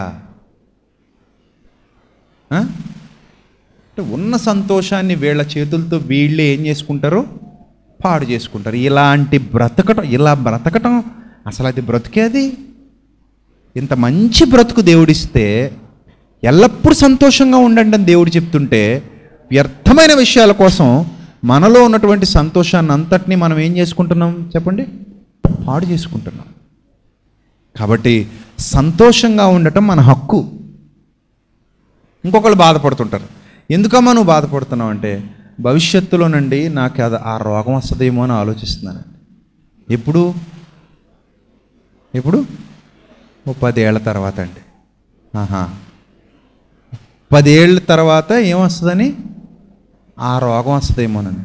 ఆ? అంటే ఉన్న సంతోషాన్ని వీళ్ళ చేతులతో వీళ్ళే ఏం చేసుకుంటారు పాడు చేసుకుంటారు ఇలాంటి బ్రతకటం ఇలా బ్రతకటం అసలు అది బ్రతికే అది ఇంత మంచి బ్రతుకు దేవుడిస్తే ఎల్లప్పుడూ సంతోషంగా ఉండండి అని దేవుడు చెప్తుంటే వ్యర్థమైన విషయాల కోసం మనలో ఉన్నటువంటి సంతోషాన్ని అంతటినీ మనం ఏం చేసుకుంటున్నాం చెప్పండి పాడు చేసుకుంటున్నాం కాబట్టి సంతోషంగా ఉండటం మన హక్కు ఇంకొకళ్ళు బాధపడుతుంటారు ఎందుకమ్మా నువ్వు బాధపడుతున్నావు అంటే భవిష్యత్తులోనండి నాకు అది ఆ రోగం వస్తుందేమో అని ఆలోచిస్తున్నాను ఎప్పుడు ఎప్పుడు ఓ పదేళ్ల తర్వాత అండి ఆహా పదేళ్ళ తర్వాత ఏమొస్తుందని ఆ రోగం వస్తుందేమోనని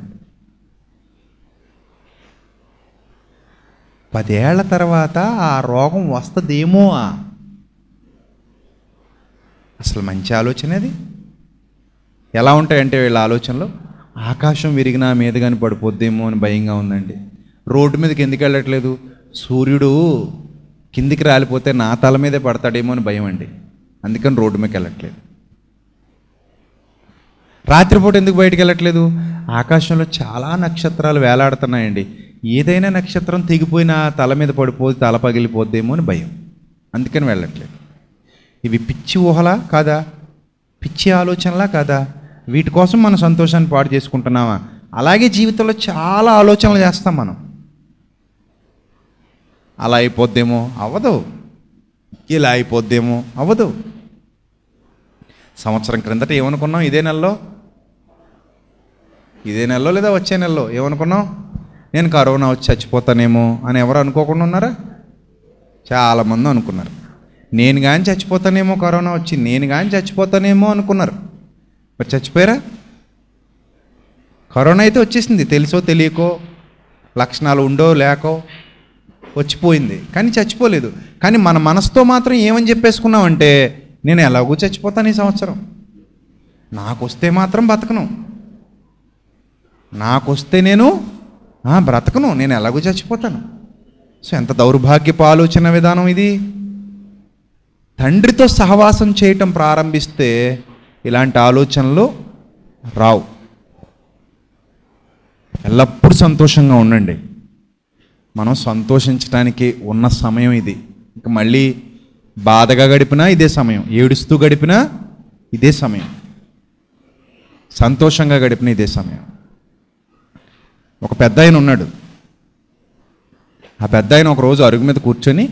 పదేళ్ల తర్వాత ఆ రోగం వస్తుందేమో అసలు మంచి ఆలోచన అది ఎలా ఉంటాయంటే వీళ్ళ ఆలోచనలు ఆకాశం విరిగినా మీద కానీ పడిపోద్దేమో అని భయంగా ఉందండి రోడ్డు మీదకి ఎందుకు వెళ్ళట్లేదు సూర్యుడు కిందికి రాలిపోతే నా తల మీదే పడతాడేమో అని భయం అండి అందుకని రోడ్డు మీదకి వెళ్ళట్లేదు రాత్రిపూట ఎందుకు బయటికి వెళ్ళట్లేదు ఆకాశంలో చాలా నక్షత్రాలు వేలాడుతున్నాయండి ఏదైనా నక్షత్రం తెగిపోయినా తల మీద పడిపోతే తల పగిలిపోద్దేమో అని భయం అందుకని వెళ్ళట్లేదు ఇవి పిచ్చి ఊహలా కాదా పిచ్చి ఆలోచనలా కాదా వీటి కోసం మన సంతోషాన్ని పాడు చేసుకుంటున్నామా అలాగే జీవితంలో చాలా ఆలోచనలు చేస్తాం మనం అలా అయిపోద్దేమో అవ్వదు ఇలా అయిపోద్దేమో అవ్వదు సంవత్సరం క్రిందట ఏమనుకున్నాం ఇదే నెలలో ఇదే నెలలో లేదా వచ్చే నెలలో ఏమనుకున్నాం నేను కరోనా వచ్చి చచ్చిపోతానేమో అని ఎవరు అనుకోకుండా ఉన్నారా చాలామంది అనుకున్నారు నేను కానీ చచ్చిపోతానేమో కరోనా వచ్చి నేను కానీ చచ్చిపోతానేమో అనుకున్నారు మరి చచ్చిపోయారా కరోనా అయితే వచ్చేసింది తెలుసో తెలియకో లక్షణాలు ఉండో లేకో వచ్చిపోయింది కానీ చచ్చిపోలేదు కానీ మన మనసుతో మాత్రం ఏమని చెప్పేసుకున్నామంటే నేను ఎలాగో చచ్చిపోతాను ఈ సంవత్సరం నాకు వస్తే మాత్రం బతకను నాకు వస్తే నేను ఆ, బ్రతకను నేను ఎలాగో చచ్చిపోతాను సో ఎంత దౌర్భాగ్యపు ఆలోచన విధానం ఇది తండ్రితో సహవాసం చేయటం ప్రారంభిస్తే ఇలాంటి ఆలోచనలు రావు ఎల్లప్పుడూ సంతోషంగా ఉండండి మనం సంతోషించడానికి ఉన్న సమయం ఇది ఇంక మళ్ళీ బాధగా గడిపినా ఇదే సమయం ఏడుస్తూ గడిపినా ఇదే సమయం సంతోషంగా గడిపిన ఇదే సమయం ఒక పెద్ద ఆయన ఉన్నాడు ఆ పెద్ద ఆయన ఒకరోజు అరుగు మీద కూర్చొని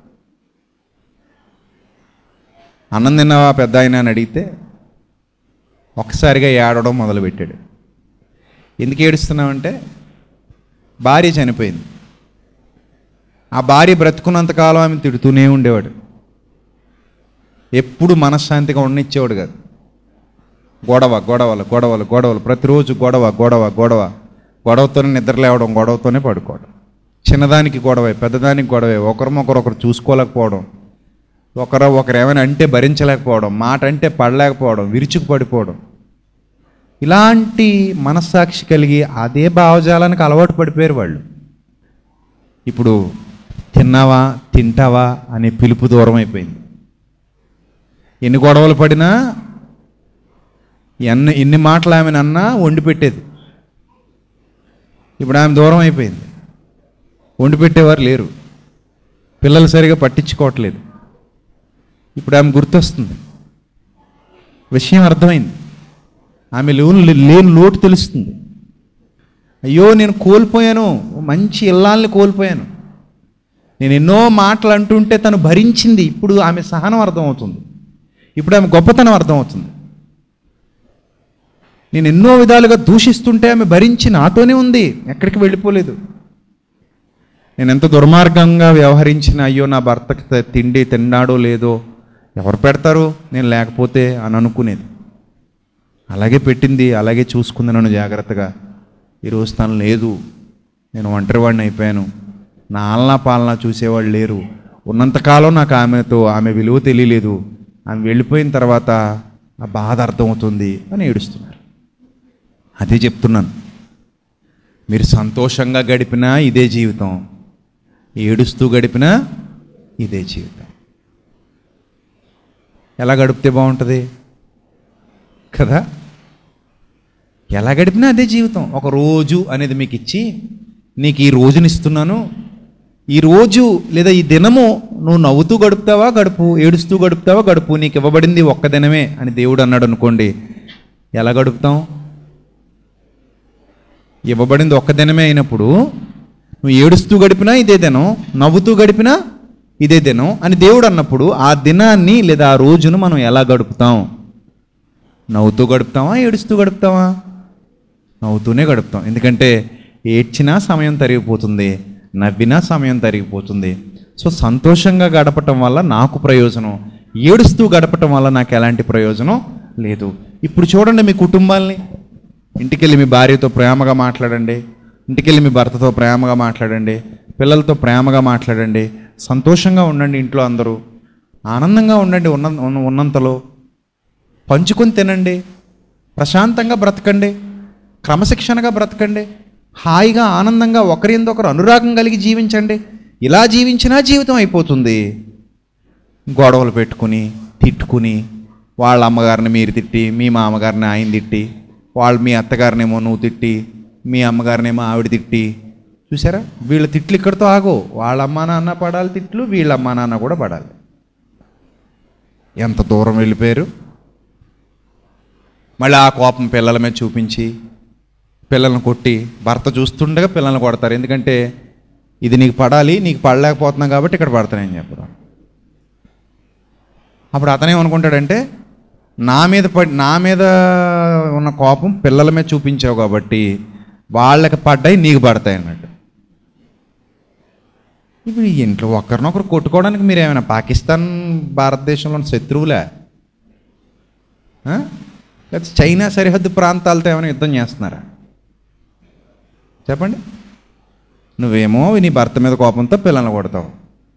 అన్నం తిన్నావా పెద్ద ఆయన అని అడిగితే ఒక్కసారిగా ఏడవడం మొదలుపెట్టాడు ఎందుకు ఏడుస్తున్నావంటే భార్య చనిపోయింది ఆ భార్య బ్రతుకున్నంతకాలం ఆమె తిడుతూనే ఉండేవాడు ఎప్పుడు మనశ్శాంతిగా ఉండనిచ్చేవాడు కాదు గొడవ గొడవలు గొడవలు గొడవలు ప్రతిరోజు గొడవ గొడవ గొడవ గొడవతోనే నిద్ర లేవడం గొడవతోనే పడుకోవడం చిన్నదానికి గొడవే పెద్దదానికి గొడవే ఒకరినొకరొకరు చూసుకోలేకపోవడం ఒకరు ఒకరు ఏమైనా అంటే భరించలేకపోవడం మాట అంటే పడలేకపోవడం విరుచుకు పడిపోవడం ఇలాంటి మనస్సాక్షి కలిగి అదే భావజాలానికి అలవాటు పడిపోయారు వాళ్ళు ఇప్పుడు తిన్నావా తింటావా అనే పిలుపు దూరం అయిపోయింది ఎన్ని గొడవలు పడినా ఎన్ని ఎన్ని మాటలు ఆమెను అన్నా వండి పెట్టేది ఇప్పుడు ఆమె దూరం అయిపోయింది వండి పెట్టేవారు లేరు పిల్లలు సరిగా పట్టించుకోవట్లేదు ఇప్పుడు ఆమె గుర్తొస్తుంది విషయం అర్థమైంది ఆమె లేని లేని లోటు తెలుస్తుంది అయ్యో నేను కోల్పోయాను మంచి ఇల్లాల్ని కోల్పోయాను నేను ఎన్నో మాటలు అంటుంటే తను భరించింది ఇప్పుడు ఆమె సహనం అర్థమవుతుంది ఇప్పుడు ఆమె గొప్పతనం అర్థమవుతుంది నేను ఎన్నో విధాలుగా దూషిస్తుంటే ఆమె భరించి నాతోనే ఉంది ఎక్కడికి వెళ్ళిపోలేదు నేను ఎంత దుర్మార్గంగా వ్యవహరించిన అయ్యో నా భర్తకి త- తిండి తిన్నాడో లేదో ఎవరు పెడతారు నేను లేకపోతే అని అనుకునేది అలాగే పెట్టింది అలాగే చూసుకుంది నన్ను జాగ్రత్తగా ఈరోజు తను లేదు నేను ఒంటరివాడిని అయిపోయాను నా ఆలన పాలన చూసేవాళ్ళు లేరు ఉన్నంతకాలం నాకు ఆమెతో ఆమె విలువ తెలియలేదు ఆమె వెళ్ళిపోయిన తర్వాత ఆ బాధ అర్థమవుతుంది అని ఏడుస్తున్నారు అదే చెప్తున్నాను మీరు సంతోషంగా గడిపినా ఇదే జీవితం ఏడుస్తూ గడిపినా ఇదే జీవితం ఎలా గడిపితే బాగుంటుంది కదా ఎలా గడిపినా అదే జీవితం ఒక రోజు అనేది మీకు ఇచ్చి నీకు ఈ రోజుని ఇస్తున్నాను ఈ రోజు లేదా ఈ దినము నువ్వు నవ్వుతూ గడుపుతావా గడుపు ఏడుస్తూ గడుపుతావా గడుపు నీకు ఇవ్వబడింది ఒక్క దినమే అని దేవుడు అన్నాడు అనుకోండి ఎలా గడుపుతాం ఇవ్వబడింది ఒక్క దినమే అయినప్పుడు నువ్వు ఏడుస్తూ గడిపినా ఇదే దినం నవ్వుతూ గడిపినా ఇదే దినం అని దేవుడు అన్నప్పుడు ఆ దినాన్ని లేదా ఆ రోజును మనం ఎలా గడుపుతాం నవ్వుతూ గడుపుతామా ఏడుస్తూ గడుపుతామా నవ్వుతూనే గడుపుతాం ఎందుకంటే ఏడ్చినా సమయం తరిగిపోతుంది నవ్వినా సమయం తరిగిపోతుంది సో సంతోషంగా గడపటం వల్ల నాకు ప్రయోజనం ఏడుస్తూ గడపటం వల్ల నాకు ఎలాంటి ప్రయోజనం లేదు ఇప్పుడు చూడండి మీ కుటుంబాల్ని ఇంటికెళ్ళి మీ భార్యతో ప్రేమగా మాట్లాడండి ఇంటికెళ్ళి మీ భర్తతో ప్రేమగా మాట్లాడండి పిల్లలతో ప్రేమగా మాట్లాడండి సంతోషంగా ఉండండి ఇంట్లో అందరూ ఆనందంగా ఉండండి ఉన్న ఉన్న- ఉన్నంతలో పంచుకొని తినండి ప్రశాంతంగా బ్రతకండి క్రమశిక్షణగా బ్రతకండి హాయిగా ఆనందంగా ఒకరిందొకరు అనురాగం కలిగి జీవించండి ఇలా జీవించినా జీవితం అయిపోతుంది గొడవలు పెట్టుకుని తిట్టుకుని వాళ్ళ అమ్మగారిని మీరు తిట్టి మీ మామగారిని ఆయన తిట్టి వాళ్ళు మీ అత్తగారినేమో నువ్వు తిట్టి మీ అమ్మగారినేమో ఆవిడ తిట్టి చూసారా వీళ్ళ తిట్లు ఇక్కడితో ఆగో వాళ్ళ అమ్మా నాన్న పడాలి తిట్లు వీళ్ళ అమ్మా నాన్న కూడా పడాలి ఎంత దూరం వెళ్ళిపోయారు మళ్ళీ ఆ కోపం పిల్లల మీద చూపించి పిల్లల్ని కొట్టి భర్త చూస్తుండగా పిల్లల్ని కొడతారు ఎందుకంటే ఇది నీకు పడాలి నీకు పడలేకపోతున్నాం కాబట్టి ఇక్కడ పడతానని చెప్పడం అప్పుడు అతనేమనుకుంటాడంటే నా మీద పడి నా మీద ఉన్న కోపం పిల్లల మీద చూపించావు కాబట్టి వాళ్ళకి పడ్డాయి నీకు పడతాయి అన్నట్టు ఇప్పుడు ఈ ఇంట్లో ఒకరినొకరు కొట్టుకోవడానికి మీరు ఏమైనా పాకిస్తాన్ భారతదేశంలో ఉన్న శత్రువులే ఆ? లేకపోతే చైనా సరిహద్దు ప్రాంతాలతో ఏమైనా యుద్ధం చేస్తున్నారా చెప్పండి నువ్వేమో నీ భర్త మీద కోపంతో పిల్లల్ని కొడతావు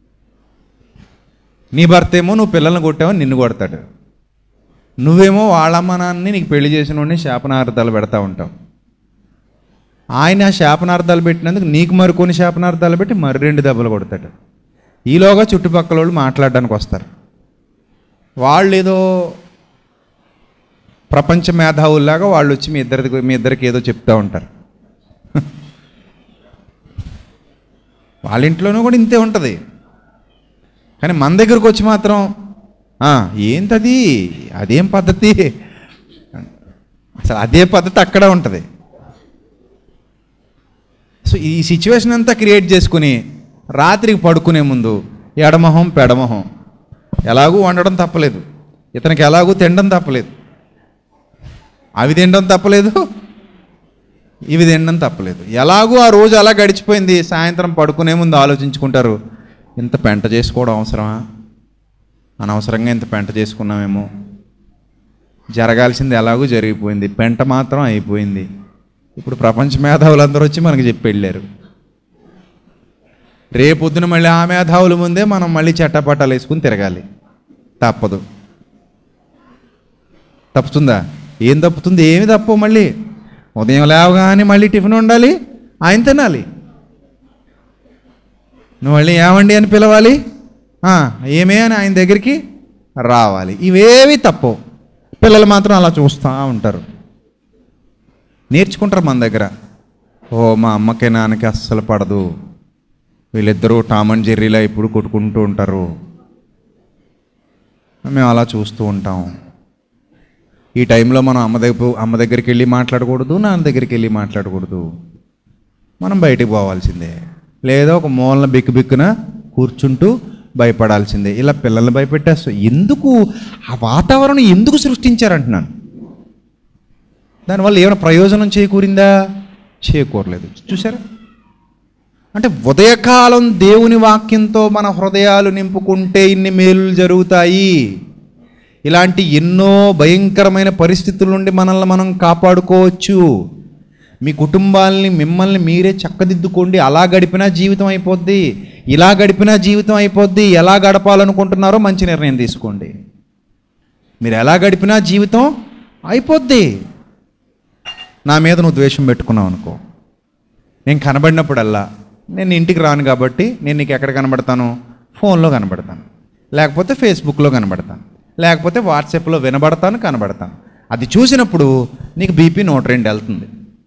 నీ భర్త ఏమో నువ్వు పిల్లల్ని కొట్టావు నిన్ను కొడతాడు నువ్వేమో వాళ్ళ అమ్మ నాన్నని నీకు పెళ్లి చేసిన వాడిని శాపనార్థాలు పెడతా ఉంటావు ఆయన ఆ శాపనార్థాలు పెట్టినందుకు నీకు మరికొన్ని శాపనార్థాలు పెట్టి మరి రెండు దెబ్బలు కొడతాడు ఈలోగా చుట్టుపక్కల వాళ్ళు మాట్లాడడానికి వస్తారు వాళ్ళు ఏదో ప్రపంచ మేధావుల్లాగా వాళ్ళు వచ్చి మీ ఇద్దరికి మీ ఇద్దరికి ఏదో చెప్తూ ఉంటారు వాళ్ళ ఇంట్లోనూ కూడా ఇంతే ఉంటుంది కానీ మన దగ్గరకు వచ్చి మాత్రం "ఆ, ఏంటది అదేం పద్ధతి అసలు అదే పద్ధతి అక్కడ ఉంటుంది సో ఈ సిచ్యువేషన్ అంతా క్రియేట్ చేసుకుని రాత్రికి పడుకునే ముందు ఎడమొహం పెడమొహం ఎలాగూ వండడం తప్పలేదు ఇతనికి ఎలాగూ తినడం తప్పలేదు అవి తినడం తప్పలేదు ఇవి తినడం తప్పలేదు ఎలాగూ ఆ రోజు అలా గడిచిపోయింది సాయంత్రం పడుకునే ముందు ఆలోచించుకుంటారు ఇంత పెంట చేసుకోవడం అవసరమా అనవసరంగా ఇంత పెంట చేసుకున్నామేమో జరగాల్సింది ఎలాగూ జరిగిపోయింది పెంట మాత్రం అయిపోయింది ఇప్పుడు ప్రపంచ మేధావులందరూ వచ్చి మనకి చెప్పి వెళ్ళారు రేపొద్దున మళ్ళీ ఆ మేధావుల ముందే మనం మళ్ళీ చట్టపట్టాలు వేసుకుని తిరగాలి తప్పదు తప్పుతుందా ఏం తప్పుతుంది ఏమి తప్పు మళ్ళీ ఉదయం లేవగానే మళ్ళీ టిఫిన్ ఉండాలి ఆయన తినాలి నువ్వు మళ్ళీ ఏమండి అని పిలవాలి "ఆ, ఏమే అని ఆయన దగ్గరికి రావాలి ఇవేవి తప్పు పిల్లలు మాత్రం అలా చూస్తూ ఉంటారు నేర్చుకుంటారు మన దగ్గర ఓ మా అమ్మకి నాన్నకి అస్సలు పడదు వీళ్ళిద్దరూ టామ్ అండ్ జెర్రీలా ఇప్పుడు కొట్టుకుంటూ ఉంటారు మేము అలా చూస్తూ ఉంటాం ఈ టైంలో మనం అమ్మ దగ్గర అమ్మ దగ్గరికి వెళ్ళి మాట్లాడకూడదు నాన్న దగ్గరికి వెళ్ళి మాట్లాడకూడదు మనం బయటికి పోవాల్సిందే లేదా ఒక మూలన బిక్కు బిక్కున కూర్చుంటూ భయపడాల్సిందే ఇలా పిల్లల్ని భయపెట్టేస్తాం ఎందుకు ఆ వాతావరణం ఎందుకు సృష్టించారంటున్నాను దానివల్ల ఏమైనా ప్రయోజనం చేకూరిందా చేకూరలేదు చూసారా అంటే ఉదయకాలం దేవుని వాక్యంతో మన హృదయాలు నింపుకుంటే ఇన్ని మేలులు జరుగుతాయి ఇలాంటి ఎన్నో భయంకరమైన పరిస్థితుల నుండి మనల్ని మనం కాపాడుకోవచ్చు మీ కుటుంబాలని మిమ్మల్ని మీరే చక్కదిద్దుకోండి అలా గడిపినా జీవితం అయిపోద్ది ఇలా గడిపినా జీవితం అయిపోద్ది ఎలా గడపాలనుకుంటున్నారో మంచి నిర్ణయం తీసుకోండి మీరు ఎలా గడిపినా జీవితం అయిపోద్ది నా మీద నువ్వు ద్వేషం పెట్టుకున్నావు అనుకో నేను కనబడినప్పుడల్లా నేను ఇంటికి రాను కాబట్టి నేను నీకు ఎక్కడ కనబడతాను ఫోన్లో కనబడతాను లేకపోతే ఫేస్బుక్లో కనబడతాను లేకపోతే వాట్సాప్లో వినబడతాను కనబడతాను అది చూసినప్పుడు నీకు బీపీ నూట రెండు వెళ్తుంది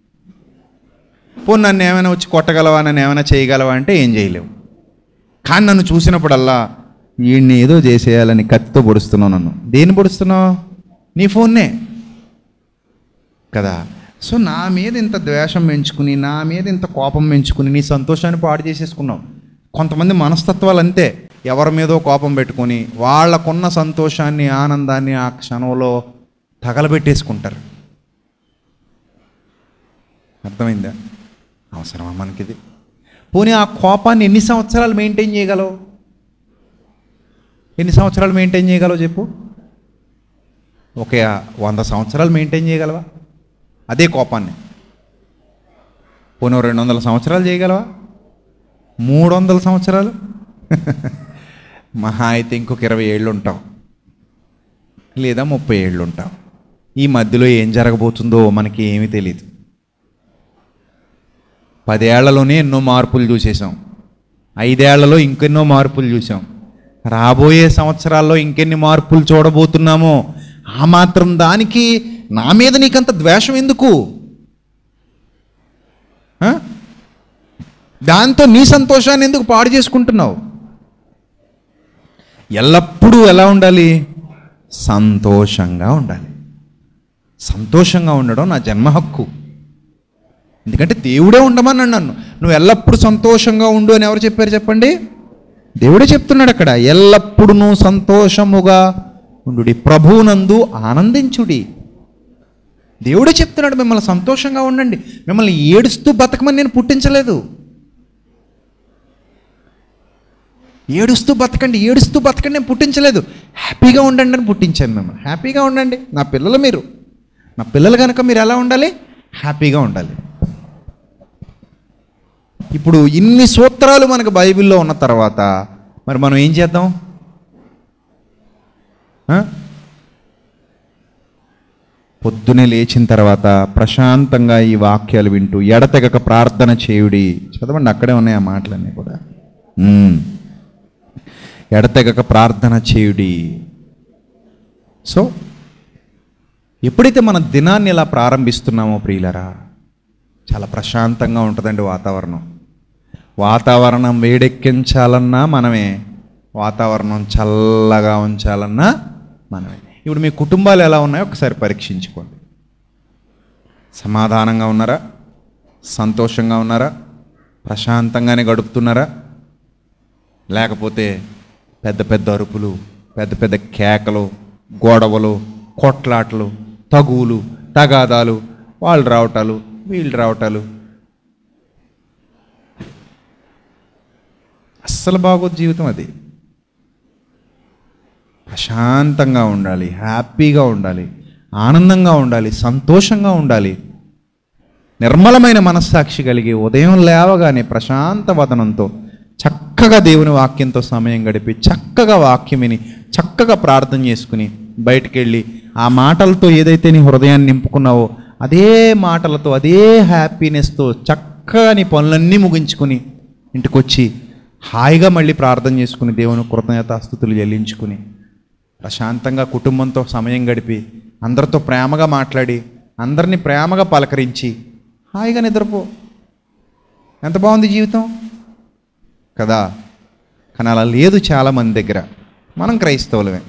పోనీ నన్ను ఏమైనా వచ్చి కొట్టగలవా నన్ను ఏమైనా చేయగలవా అంటే ఏం చేయలేవు కానీ నన్ను చూసినప్పుడల్లా వీడిని ఏదో చేసేయాలని కత్తితో పొడుస్తున్నావు నన్ను దేన్ని పొడుస్తున్నావు నీ ఫోన్నే కదా సో నా మీద ఇంత ద్వేషం పెంచుకుని నా మీద ఇంత కోపం పెంచుకుని నీ సంతోషాన్ని పాడు చేసేసుకున్నావు కొంతమంది మనస్తత్వాలు అంతే ఎవరి మీదో కోపం పెట్టుకొని వాళ్ళకున్న సంతోషాన్ని ఆనందాన్ని ఆ క్షణంలో తగలబెట్టేసుకుంటారు అర్థమైందా అవసరమా మనకిది పోనీ ఆ కోపాన్ని ఎన్ని సంవత్సరాలు మెయింటైన్ చేయగలవు ఎన్ని సంవత్సరాలు మెయింటైన్ చేయగలవు చెప్పు ఒక వంద సంవత్సరాలు మెయింటైన్ చేయగలవా అదే కోపాన్ని పోనీ ఓ రెండు వందల సంవత్సరాలు చేయగలవా మూడు వందల సంవత్సరాలు మహా అయితే ఇంకొక ఇరవై ఏళ్ళు ఉంటాం లేదా ముప్పై ఏళ్ళు ఉంటాం ఈ మధ్యలో ఏం జరగబోతుందో మనకి ఏమీ తెలియదు పదేళ్లలోనే ఎన్నో మార్పులు చూసేసాం ఐదేళ్లలో ఇంకెన్నో మార్పులు చూసాం రాబోయే సంవత్సరాల్లో ఇంకెన్ని మార్పులు చూడబోతున్నామో ఆ మాత్రం దానికి నా మీద నీకంత ద్వేషం ఎందుకు ఆ? దాంతో నీ సంతోషాన్ని ఎందుకు పాడు చేసుకుంటున్నావు ఎల్లప్పుడూ ఎలా ఉండాలి సంతోషంగా ఉండాలి సంతోషంగా ఉండడం నా జన్మ హక్కు ఎందుకంటే దేవుడే ఉండమని నన్ను నువ్వు ఎల్లప్పుడూ సంతోషంగా ఉండు అని ఎవరు చెప్పారు చెప్పండి దేవుడే చెప్తున్నాడు అక్కడ ఎల్లప్పుడూ నువ్వు సంతోషముగా ఉండు ప్రభువునందు ఆనందించుడి దేవుడే చెప్తున్నాడు మిమ్మల్ని సంతోషంగా ఉండండి మిమ్మల్ని ఏడుస్తూ బతకమని నేను పుట్టించలేదు ఏడుస్తూ బతకండి ఏడుస్తూ బతకండి నేను పుట్టించలేదు హ్యాపీగా ఉండండి అని పుట్టించాను మిమ్మల్ని హ్యాపీగా ఉండండి నా పిల్లలు మీరు నా పిల్లలు కనుక మీరు ఎలా ఉండాలి హ్యాపీగా ఉండాలి ఇప్పుడు ఇన్ని సూత్రాలు మనకు బైబిల్లో ఉన్న తర్వాత మరి మనం ఏం చేద్దాం ఆ? పొద్దునే లేచిన తర్వాత ప్రశాంతంగా ఈ వాక్యాలు వింటూ ఎడతెగక ప్రార్థన చేయుడి చదవండి అక్కడే ఉన్నాయి ఆ మాటలన్నీ కూడా ఉమ్. ఎడతెగక ప్రార్థన చేయుడి సో ఎప్పుడైతే మన దినాన్ని ఇలా ప్రారంభిస్తున్నామో ప్రియులరా చాలా ప్రశాంతంగా ఉంటుందండి వాతావరణం వాతావరణం వేడెక్కించాలన్నా మనమే వాతావరణం చల్లగా ఉంచాలన్నా మనమే ఇప్పుడు మీ కుటుంబాలు ఎలా ఉన్నాయో ఒకసారి పరీక్షించుకోండి సమాధానంగా ఉన్నారా సంతోషంగా ఉన్నారా ప్రశాంతంగానే గడుపుతున్నారా లేకపోతే పెద్ద పెద్ద అరుపులు పెద్ద పెద్ద కేకలు గొడవలు కొట్లాటలు తగువులు తగాదాలు వాళ్ళు రావటాలు వీళ్ళు రావటాలు అస్సలు బాగోదు జీవితం అది ప్రశాంతంగా ఉండాలి హ్యాపీగా ఉండాలి ఆనందంగా ఉండాలి సంతోషంగా ఉండాలి నిర్మలమైన మనస్సాక్షి కలిగి ఉదయం లేవగానే ప్రశాంత వదనంతో చక్కగా దేవుని వాక్యంతో సమయం గడిపి చక్కగా వాక్యం విని చక్కగా ప్రార్థన చేసుకుని బయటికి వెళ్ళి ఆ మాటలతో ఏదైతే నీ హృదయాన్ని నింపుకున్నావో అదే మాటలతో అదే హ్యాపీనెస్తో చక్కగా నీ పనులన్నీ ముగించుకుని ఇంటికొచ్చి హాయిగా మళ్ళీ ప్రార్థన చేసుకుని దేవుని కృతజ్ఞతాస్థుతులు చెల్లించుకుని ప్రశాంతంగా కుటుంబంతో సమయం గడిపి అందరితో ప్రేమగా మాట్లాడి అందరినీ ప్రేమగా పలకరించి హాయిగా నిద్రపో ఎంత బాగుంది జీవితం కదా కానీ అలా లేదు చాలామంది దగ్గర మనం క్రైస్తవులమే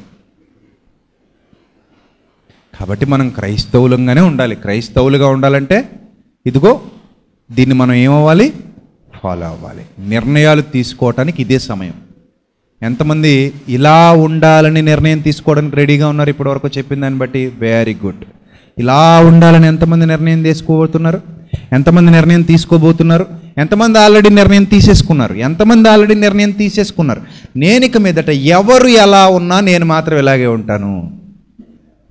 కాబట్టి మనం క్రైస్తవులంగానే ఉండాలి క్రైస్తవులుగా ఉండాలంటే ఇదిగో దీన్ని మనం ఏమవ్వాలి ఫాలో అవ్వాలి నిర్ణయాలు తీసుకోవటానికి ఇదే సమయం ఎంతమంది ఇలా ఉండాలని నిర్ణయం తీసుకోవడానికి రెడీగా ఉన్నారు ఇప్పటివరకు చెప్పిన దాన్ని బట్టి వెరీ గుడ్ ఇలా ఉండాలని ఎంతమంది నిర్ణయం తీసుకోబోతున్నారు ఎంతమంది నిర్ణయం తీసుకోబోతున్నారు ఎంతమంది ఆల్రెడీ నిర్ణయం తీసేసుకున్నారు ఎంతమంది ఆల్రెడీ నిర్ణయం తీసేసుకున్నారు నేను ఇక మీదట ఎవరు ఎలా ఉన్నా నేను మాత్రం ఇలాగే ఉంటాను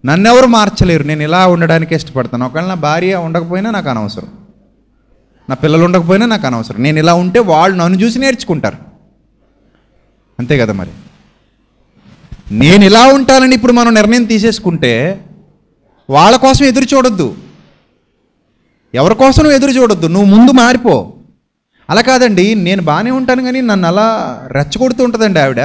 నన్నెవరు మార్చలేరు నేను ఇలా ఉండడానికి ఇష్టపడతాను ఒకవేళ నా భార్య ఉండకపోయినా నాకు అనవసరం నా పిల్లలు ఉండకపోయినా నాకు అనవసరం నేను ఇలా ఉంటే వాళ్ళు నన్ను చూసి నేర్చుకుంటారు అంతే కదా మరి నేను ఇలా ఉంటానని ఇప్పుడు మనం నిర్ణయం తీసేసుకుంటే వాళ్ళ కోసం ఎదురు చూడొద్దు ఎవరి కోసం నువ్వు ఎదురు చూడొద్దు నువ్వు ముందు మారిపో అలా కాదండి నేను బాగానే ఉంటాను కానీ నన్ను అలా రెచ్చగొడుతూ ఉంటుందండి ఆవిడ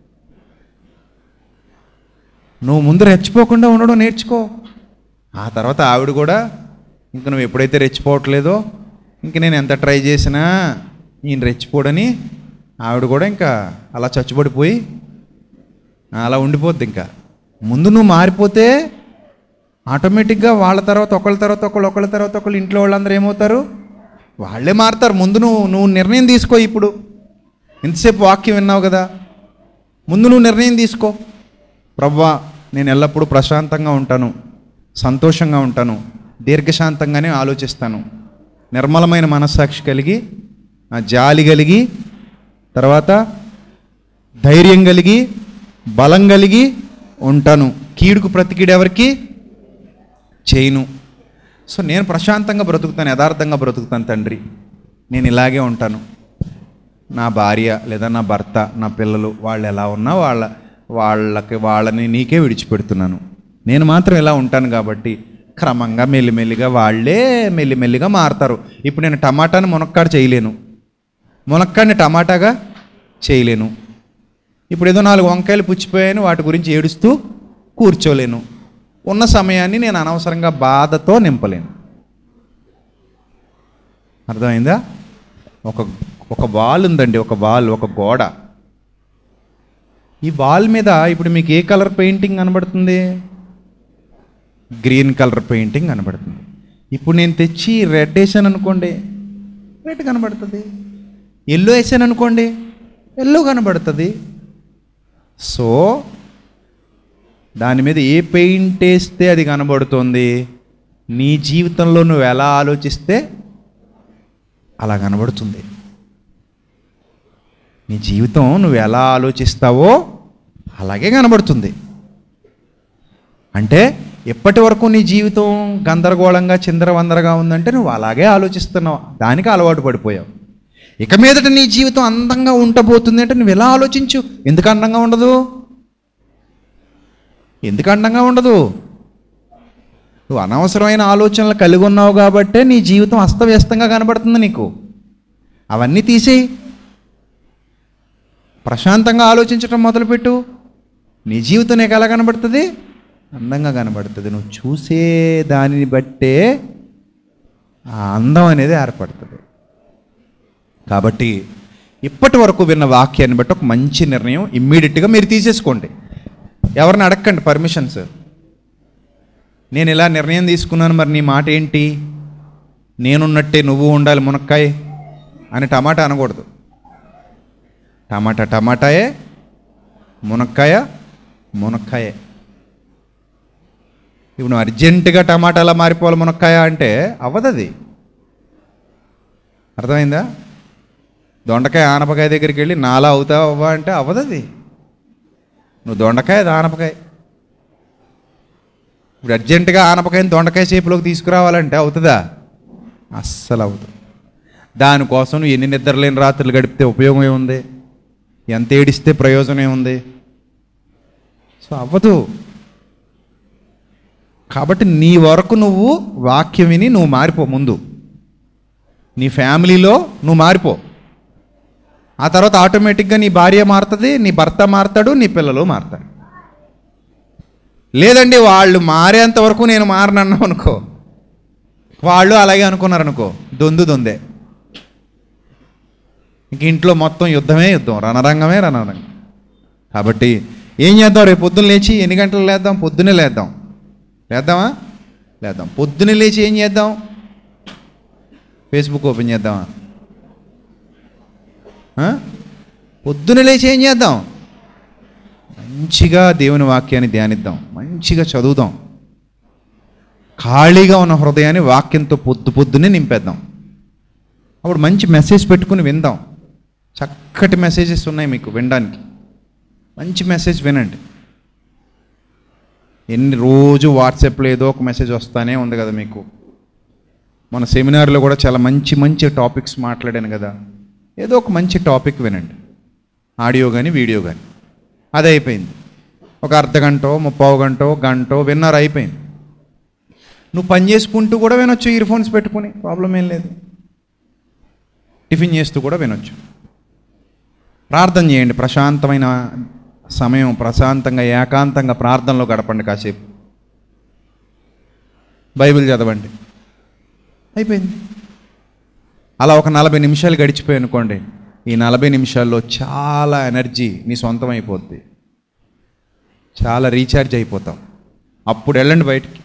నువ్వు ముందు రెచ్చిపోకుండా ఉండడం నేర్చుకో ఆ తర్వాత ఆవిడ కూడా ఇంక నువ్వు ఎప్పుడైతే రెచ్చిపోవట్లేదో ఇంక నేను ఎంత ట్రై చేసినా ఈయన రెచ్చిపోడని ఆవిడ కూడా ఇంకా అలా చచ్చుబడిపోయి అలా ఉండిపోద్ది ఇంకా ముందు నువ్వు మారిపోతే ఆటోమేటిక్గా వాళ్ళ తర్వాత ఒకళ్ళ తర్వాత ఒకళ్ళు ఒకళ్ళ తర్వాత ఒకళ్ళు ఇంట్లో వాళ్ళందరూ ఏమవుతారు వాళ్ళే మారుతారు ముందు నువ్వు నువ్వు నిర్ణయం తీసుకో ఇప్పుడు ఇంతసేపు వాక్యం విన్నావు కదా ముందు నువ్వు నిర్ణయం తీసుకో ప్రవ్వా నేను ఎల్లప్పుడూ ప్రశాంతంగా ఉంటాను సంతోషంగా ఉంటాను దీర్ఘశాంతంగానే ఆలోచిస్తాను నిర్మలమైన మనస్సాక్షి కలిగి ఆ జాలి కలిగి తర్వాత ధైర్యం కలిగి బలం కలిగి ఉంటాను కీడుకు ప్రతికీడు ఎవరికి చేయను సో నేను ప్రశాంతంగా బ్రతుకుతాను యథార్థంగా బ్రతుకుతాను తండ్రి నేను ఇలాగే ఉంటాను నా భార్య లేదా నా భర్త నా పిల్లలు వాళ్ళు ఎలా ఉన్నా వాళ్ళ వాళ్ళకి వాళ్ళని నీకే విడిచిపెడుతున్నాను నేను మాత్రం ఇలా ఉంటాను కాబట్టి క్రమంగా మెల్లిమెల్లిగా వాళ్ళే మెల్లిమెల్లిగా మారుతారు ఇప్పుడు నేను టమాటాని మునక్కాడు చేయలేను మునక్కాడిని టమాటాగా చేయలేను ఇప్పుడు ఏదో నాలుగు వంకాయలు పుచ్చిపోయాను వాటి గురించి ఏడుస్తూ కూర్చోలేను ఉన్న సమయాన్ని నేను అనవసరంగా బాధతో నింపలేను అర్థమైందా ఒక ఒక వాల్ ఉందండి ఒక వాల్ ఒక గోడ ఈ వాల్ మీద ఇప్పుడు మీకు ఏ కలర్ పెయింటింగ్ కనబడుతుంది గ్రీన్ కలర్ పెయింటింగ్ కనబడుతుంది ఇప్పుడు నేను తెచ్చి రెడ్ వేసాను అనుకోండి రెడ్ కనబడుతుంది ఎల్లో వేసాను అనుకోండి ఎల్లో కనబడుతుంది సో దాని మీద ఏ పెయింట్ వేస్తే అది కనబడుతుంది నీ జీవితంలో నువ్వు ఎలా ఆలోచిస్తే అలా కనబడుతుంది నీ జీవితం నువ్వు ఎలా ఆలోచిస్తావో అలాగే కనబడుతుంది అంటే ఎప్పటి వరకు నీ జీవితం గందరగోళంగా చిందరవందరగా ఉందంటే నువ్వు అలాగే ఆలోచిస్తున్నావు దానికి అలవాటు పడిపోయావు ఇక మీదట నీ జీవితం అందంగా ఉండబోతుంది అంటే నువ్వు ఎలా ఆలోచించు ఎందుకు అందంగా ఉండదు ఎందుకు అందంగా ఉండదు నువ్వు అనవసరమైన ఆలోచనలు కలిగి ఉన్నావు కాబట్టే నీ జీవితం అస్తవ్యస్తంగా కనబడుతుంది నీకు అవన్నీ తీసేయి ప్రశాంతంగా ఆలోచించడం మొదలుపెట్టు నీ జీవితం నీకు ఎలా కనబడుతుంది అందంగా కనబడుతుంది నువ్వు చూసే దానిని బట్టే ఆ అందం అనేది ఏర్పడుతుంది కాబట్టి ఇప్పటి వరకు విన్న వాక్యాన్ని బట్టి ఒక మంచి నిర్ణయం ఇమ్మీడియట్గా మీరు తీసేసుకోండి ఎవరిని అడగండి పర్మిషన్స్ నేను ఇలా నిర్ణయం తీసుకున్నాను మరి నీ మాట ఏంటి నేనున్నట్టే నువ్వు ఉండాలి మునక్కాయ అని టమాటా అనకూడదు టమాటా టమాటాయే మునక్కాయ మునక్కాయే ఇప్పుడు నువ్వు అర్జెంటుగా టమాటా ఎలా మారిపోవాలి మునక్కాయ అంటే అవ్వదది అర్థమైందా దొండకాయ ఆనపకాయ దగ్గరికి వెళ్ళి నాలా అవుతావా అవ్వా అంటే అవ్వదది నువ్వు దొండకాయ అది ఆనపకాయ ఇప్పుడు అర్జెంటుగా ఆనపకాయని దొండకాయ షేపులోకి తీసుకురావాలంటే అవుతుందా అస్సలు అవుతుంది దానికోసం నువ్వు ఎన్ని నిద్రలేని రాత్రులు గడిపితే ఉపయోగం ఏముంది ఎంత ఏడిస్తే ప్రయోజనం ఏముంది సో అవ్వదు కాబట్టి నీ వరకు నువ్వు వాక్యం విని నువ్వు మారిపో ముందు నీ ఫ్యామిలీలో నువ్వు మారిపో ఆ తర్వాత ఆటోమేటిక్గా నీ భార్య మారుతుంది నీ భర్త మారుతాడు నీ పిల్లలు మారుతాడు లేదండి వాళ్ళు మారేంత వరకు నేను మారనన్నావు అనుకో వాళ్ళు అలాగే అనుకున్నారు అనుకో దొందు దొందే ఇంక ఇంట్లో మొత్తం యుద్ధమే యుద్ధం రణరంగమే రణరంగం కాబట్టి ఏం చేద్దాం రేపు పొద్దున్న లేచి ఎన్ని గంటలు లేద్దాం పొద్దునే లేద్దాం లేద్దామా లేద్దాం పొద్దున్న లేచి ఏం చేద్దాం ఫేస్బుక్ ఓపెన్ చేద్దామా ఆ? పొద్దున లేచి ఏం చేద్దాం మంచిగా దేవుని వాక్యాన్ని ధ్యానిద్దాం మంచిగా చదువుదాం ఖాళీగా ఉన్న హృదయాన్ని వాక్యంతో పొద్దు పొద్దునే నింపేద్దాం అప్పుడు మంచి మెసేజ్ పెట్టుకుని విందాం చక్కటి మెసేజెస్ ఉన్నాయి మీకు వినడానికి మంచి మెసేజ్ వినండి ఎన్ని రోజు వాట్సాప్లో ఏదో ఒక మెసేజ్ వస్తానే ఉంది కదా మీకు మన సెమినార్లో కూడా చాలా మంచి మంచి టాపిక్స్ మాట్లాడాను కదా ఏదో ఒక మంచి టాపిక్ వినండి ఆడియో కానీ వీడియో కానీ అది అయిపోయింది ఒక అర్ధ గంట ముప్పావు గంట గంట విన్నర్ అయిపోయింది నువ్వు పని చేసుకుంటూ కూడా వినొచ్చు ఇయర్ ఫోన్స్ పెట్టుకుని ప్రాబ్లం ఏం లేదు టిఫిన్ చేస్తూ కూడా వినొచ్చు ప్రార్థన చేయండి ప్రశాంతమైన సమయం ప్రశాంతంగా ఏకాంతంగా ప్రార్థనలో గడపండి కాసేపు బైబిల్ చదవండి అయిపోయింది అలా ఒక నలభై నిమిషాలు గడిచిపోయి అనుకోండి ఈ నలభై నిమిషాల్లో చాలా ఎనర్జీ నీ సొంతం అయిపోద్ది చాలా రీఛార్జ్ అయిపోతాం అప్పుడు వెళ్ళండి బయటికి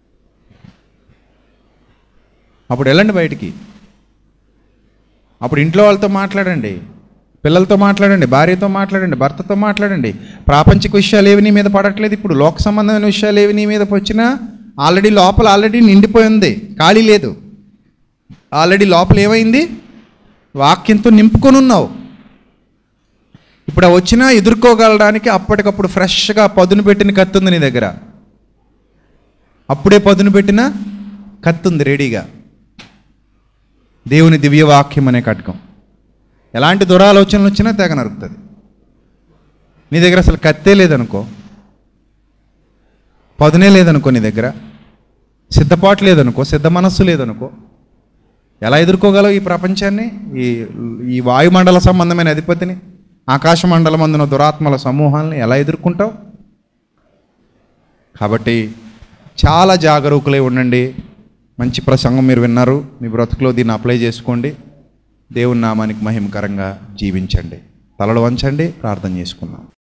అప్పుడు వెళ్ళండి బయటికి అప్పుడు ఇంట్లో వాళ్ళతో మాట్లాడండి పిల్లలతో మాట్లాడండి భార్యతో మాట్లాడండి భర్తతో మాట్లాడండి ప్రాపంచిక విషయాలు ఏవి నీ మీద పడట్లేదు ఇప్పుడు లోక సంబంధమైన విషయాలు ఏవి నీ మీద వచ్చినా ఆల్రెడీ లోపల ఆల్రెడీ నిండిపోయి ఉంది ఖాళీ లేదు ఆల్రెడీ లోపల ఏమైంది వాక్యంతో నింపుకొని ఉన్నావు ఇప్పుడు ఆ వచ్చినా ఎదుర్కోగలడానికి అప్పటికప్పుడు ఫ్రెష్గా పదును పెట్టిన కత్తి ఉంది నీ దగ్గర అప్పుడే పదును పెట్టిన కత్తి ఉంది రెడీగా దేవుని దివ్యవాక్యం అనే కటకం ఎలాంటి దురాలోచనలు వచ్చినా తెగ నరుకుతుంది నీ దగ్గర అసలు కత్తే లేదనుకో పదునే లేదనుకో నీ దగ్గర సిద్ధపాటు లేదనుకో సిద్ధ మనస్సు లేదనుకో ఎలా ఎదుర్కోగలవు ఈ ప్రపంచాన్ని ఈ ఈ వాయుమండల సంబంధమైన అధిపతిని ఆకాశ మండలం అందున దురాత్మల సమూహాలని ఎలా ఎదుర్కొంటావు కాబట్టి చాలా జాగరూకులై ఉండండి మంచి ప్రసంగం మీరు విన్నారు మీ బ్రతుకులో దీన్ని అప్లై చేసుకోండి దేవుని నామానికి మహిమకరంగా జీవించండి తలలు వంచండి ప్రార్థన చేసుకుందాం